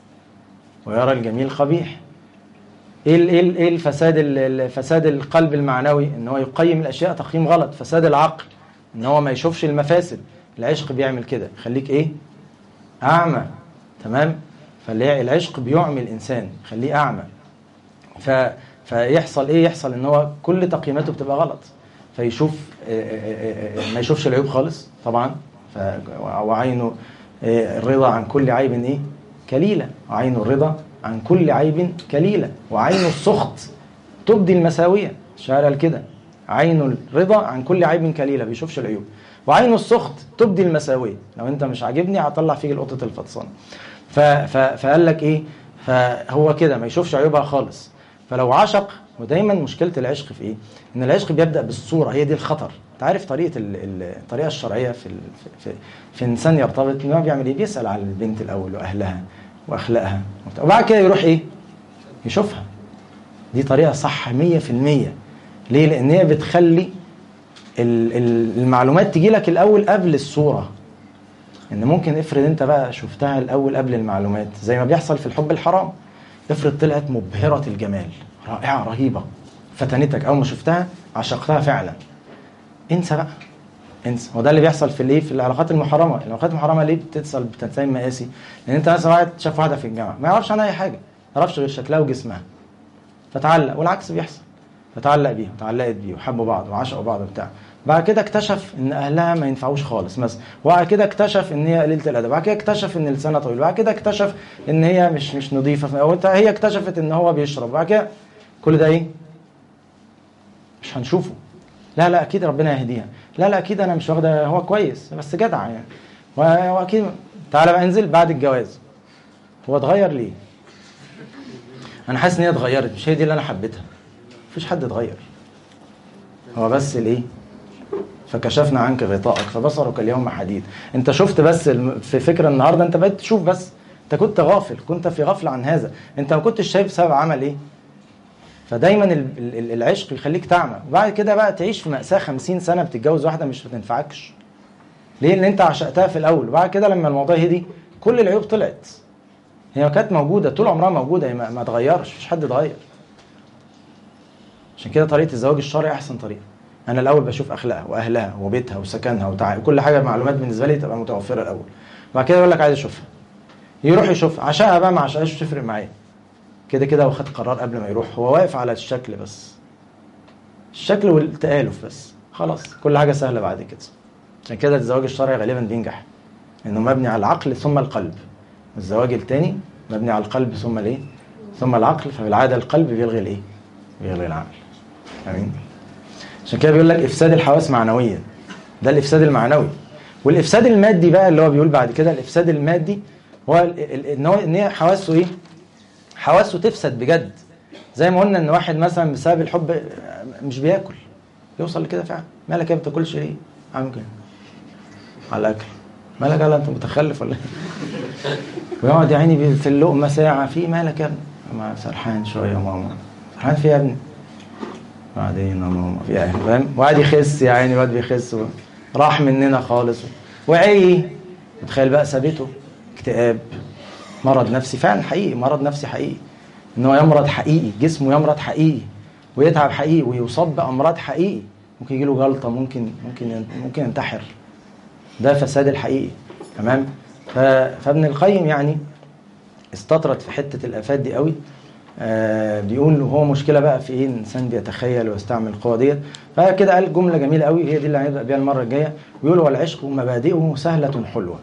Speaker 1: ويرى الجميل قبيح ايه ال- ايه ال- ايه الفساد ال- ال- فساد القلب المعنوي ان هو يقيم الاشياء تقييم غلط فساد العقل ان هو ما يشوفش المفاسد العشق بيعمل كده يخليك ايه اعمى تمام فالعشق بيعمي الانسان يخليه اعمى ف فيحصل ايه يحصل ان هو كل تقييماته بتبقى غلط فيشوف آه، آه، آه، ما يشوفش العيوب خالص طبعا ف... وعينه آه، الرضا عن كل عيب ايه كليله وعين الرضا عن كل عيب كليله وعين السخط تبدي المساويه الشاعر قال كده عين الرضا عن كل عيب كليله بيشوفش العيوب وعين السخط تبدي المساويه لو انت مش عاجبني هطلع فيك القطه الفطسانه ف... ف... فقال لك ايه فهو كده ما يشوفش عيوبها خالص فلو عشق ودايما مشكله العشق في ايه ان العشق بيبدا بالصوره هي دي الخطر انت عارف طريقه ال... ال- الطريقه الشرعيه في ال... في... في... في انسان يرتبط ان هو بيعمل ايه بيسال على البنت الاول واهلها واخلاقها وبتاع. وبعد كده يروح ايه يشوفها دي طريقه صح 100% ليه لان هي بتخلي ال- ال- المعلومات تجي لك الاول قبل الصوره ان ممكن افرض انت بقى شفتها الاول قبل المعلومات زي ما بيحصل في الحب الحرام افرض طلعت مبهره الجمال رائعه رهيبه فتنتك اول ما شفتها عشقتها فعلا انسى بقى انسى هو ده اللي بيحصل في الايه في العلاقات المحرمه العلاقات المحرمه ليه بتتصل بتنتهي مقاسي لان انت مثلا واحد شاف واحده في الجامعه ما يعرفش عنها اي حاجه ما يعرفش غير شكلها وجسمها فتعلق والعكس بيحصل فتعلق بيه وتعلقت بيه وحبوا بعض وعشقوا بعض وبتاع بعد كده اكتشف ان اهلها ما ينفعوش خالص مثلا وبعد كده اكتشف ان هي قليله الادب بعد كده اكتشف ان لسانها طويل بعد كده اكتشف ان هي مش مش نظيفه او انت- هي اكتشفت ان هو بيشرب بعد كده كل ده ايه مش هنشوفه لا لا اكيد ربنا يهديها لا لا اكيد انا مش واخده هو كويس بس جدع يعني و- واكيد تعالى بقى انزل بعد الجواز هو اتغير ليه انا حاسس ان هي اتغيرت مش هي دي اللي انا حبيتها مفيش حد اتغير هو بس الايه فكشفنا عنك غطاءك فبصرك اليوم حديد انت شفت بس الم- في فكره النهارده انت بقيت تشوف بس انت كنت غافل كنت في غفله عن هذا انت ما كنتش شايف سبب عمل ايه فدايما ال- ال- العشق يخليك تعمى وبعد كده بقى تعيش في مأساة 50 سنة بتتجوز واحدة مش بتنفعكش ليه؟ لأن أنت عشقتها في الأول وبعد كده لما الموضوع هدي كل العيوب طلعت هي كانت موجودة طول عمرها موجودة هي ما ما اتغيرش مفيش حد اتغير عشان كده طريقة الزواج الشرعي أحسن طريقة أنا الأول بشوف أخلاقها وأهلها وبيتها وسكنها وتع... كل حاجة معلومات بالنسبة لي تبقى متوفرة الأول وبعد كده يقول لك عايز أشوفها يروح يشوفها عشانها بقى ما عشقهاش مش تفرق معايا كده كده هو خد قرار قبل ما يروح هو واقف على الشكل بس الشكل والتآلف بس خلاص كل حاجة سهلة بعد كده عشان كده الزواج الشرعي غالبا بينجح انه مبني على العقل ثم القلب الزواج التاني مبني على القلب ثم الايه ثم العقل فبالعادة القلب بيلغي الايه بيلغي العقل امين عشان كده بيقول لك افساد الحواس معنويا ده الافساد المعنوي والافساد المادي بقى اللي هو بيقول بعد كده الافساد المادي هو ال- ال- ان هو ان هي حواسه ايه حواسه تفسد بجد زي ما قلنا ان واحد مثلا بسبب الحب مش بياكل يوصل لكده فعلا مالك يا ما بتاكلش ليه عامل كده على الاكل مالك يلا انت متخلف ولا ايه ويقعد يا عيني بي- في اللقمه ساعه في مالك يا ابني ما سرحان شويه يا ماما سرحان في إيه يا ابني بعدين يا ماما في ايه فاهم وقعد يخس يا عيني الواد بيخس و- راح مننا خالص وعي تخيل بقى سابته اكتئاب مرض نفسي فعلا حقيقي مرض نفسي حقيقي ان هو يمرض حقيقي جسمه يمرض حقيقي ويتعب حقيقي ويصاب بامراض حقيقي ممكن يجيله جلطه ممكن ممكن ممكن ينتحر ده فساد الحقيقي تمام ف- فابن القيم يعني استطرد في حته الافات دي قوي آه بيقول هو مشكله بقى في ايه الانسان بيتخيل ويستعمل القوه ديت فكده قال جمله جميله قوي هي دي اللي هنبدا بيها المره الجايه بيقول والعشق مبادئه سهله حلوه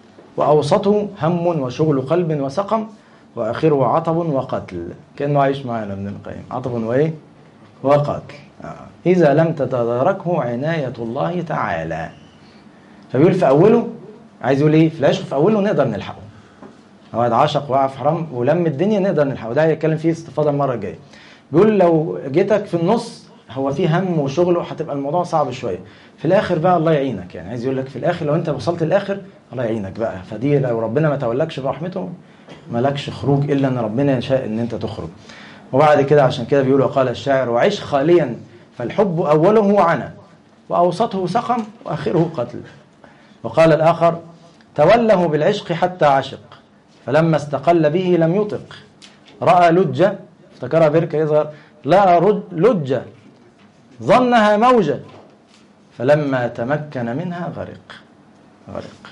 Speaker 1: وأوسطه هم وشغل قلب وسقم وآخره عطب وقتل كأنه عايش معانا ابن القيم عطب وإيه وقتل آه. إذا لم تتداركه عناية الله تعالى فبيقول في أوله عايز يقول إيه في العشق في أوله نقدر نلحقه هو عشق وقع في حرام ولم الدنيا نقدر نلحقه ده هيتكلم فيه استفاضة المرة الجاية بيقول لو جيتك في النص هو في هم وشغل وهتبقى الموضوع صعب شويه في الاخر بقى الله يعينك يعني عايز يقول لك في الاخر لو انت وصلت الاخر الله يعينك بقى فدي لو ربنا ما تولكش برحمته مالكش خروج الا ان ربنا يشاء ان انت تخرج وبعد كده عشان كده بيقولوا قال الشاعر وعش خاليا فالحب أوله عنا وأوسطه سقم وآخره قتل وقال الآخر توله بالعشق حتى عشق فلما استقل به لم يطق رأى لجة افتكرها بركة يظهر لقى لجة ظنها موجة فلما تمكن منها غرق غرق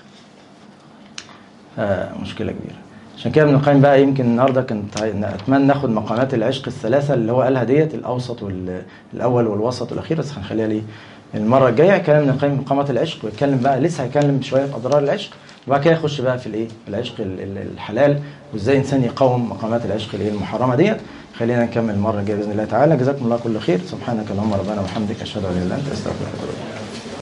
Speaker 1: آه مشكلة كبيرة عشان كده ابن القيم بقى يمكن النهارده كنت اتمنى ناخد مقامات العشق الثلاثه اللي هو قالها ديت الاوسط والاول والوسط والاخير بس هنخليها ليه المره الجايه كلام ابن القيم مقامات العشق ويتكلم بقى لسه هيتكلم شويه في اضرار العشق وبعد كده يخش بقى في الايه في العشق الحلال وازاي انسان يقاوم مقامات العشق اللي هي المحرمه ديت خلينا نكمل المره الجايه باذن الله تعالى جزاكم الله كل خير سبحانك اللهم ربنا وبحمدك اشهد ان لا اله الا انت استغفرك واتوب اليك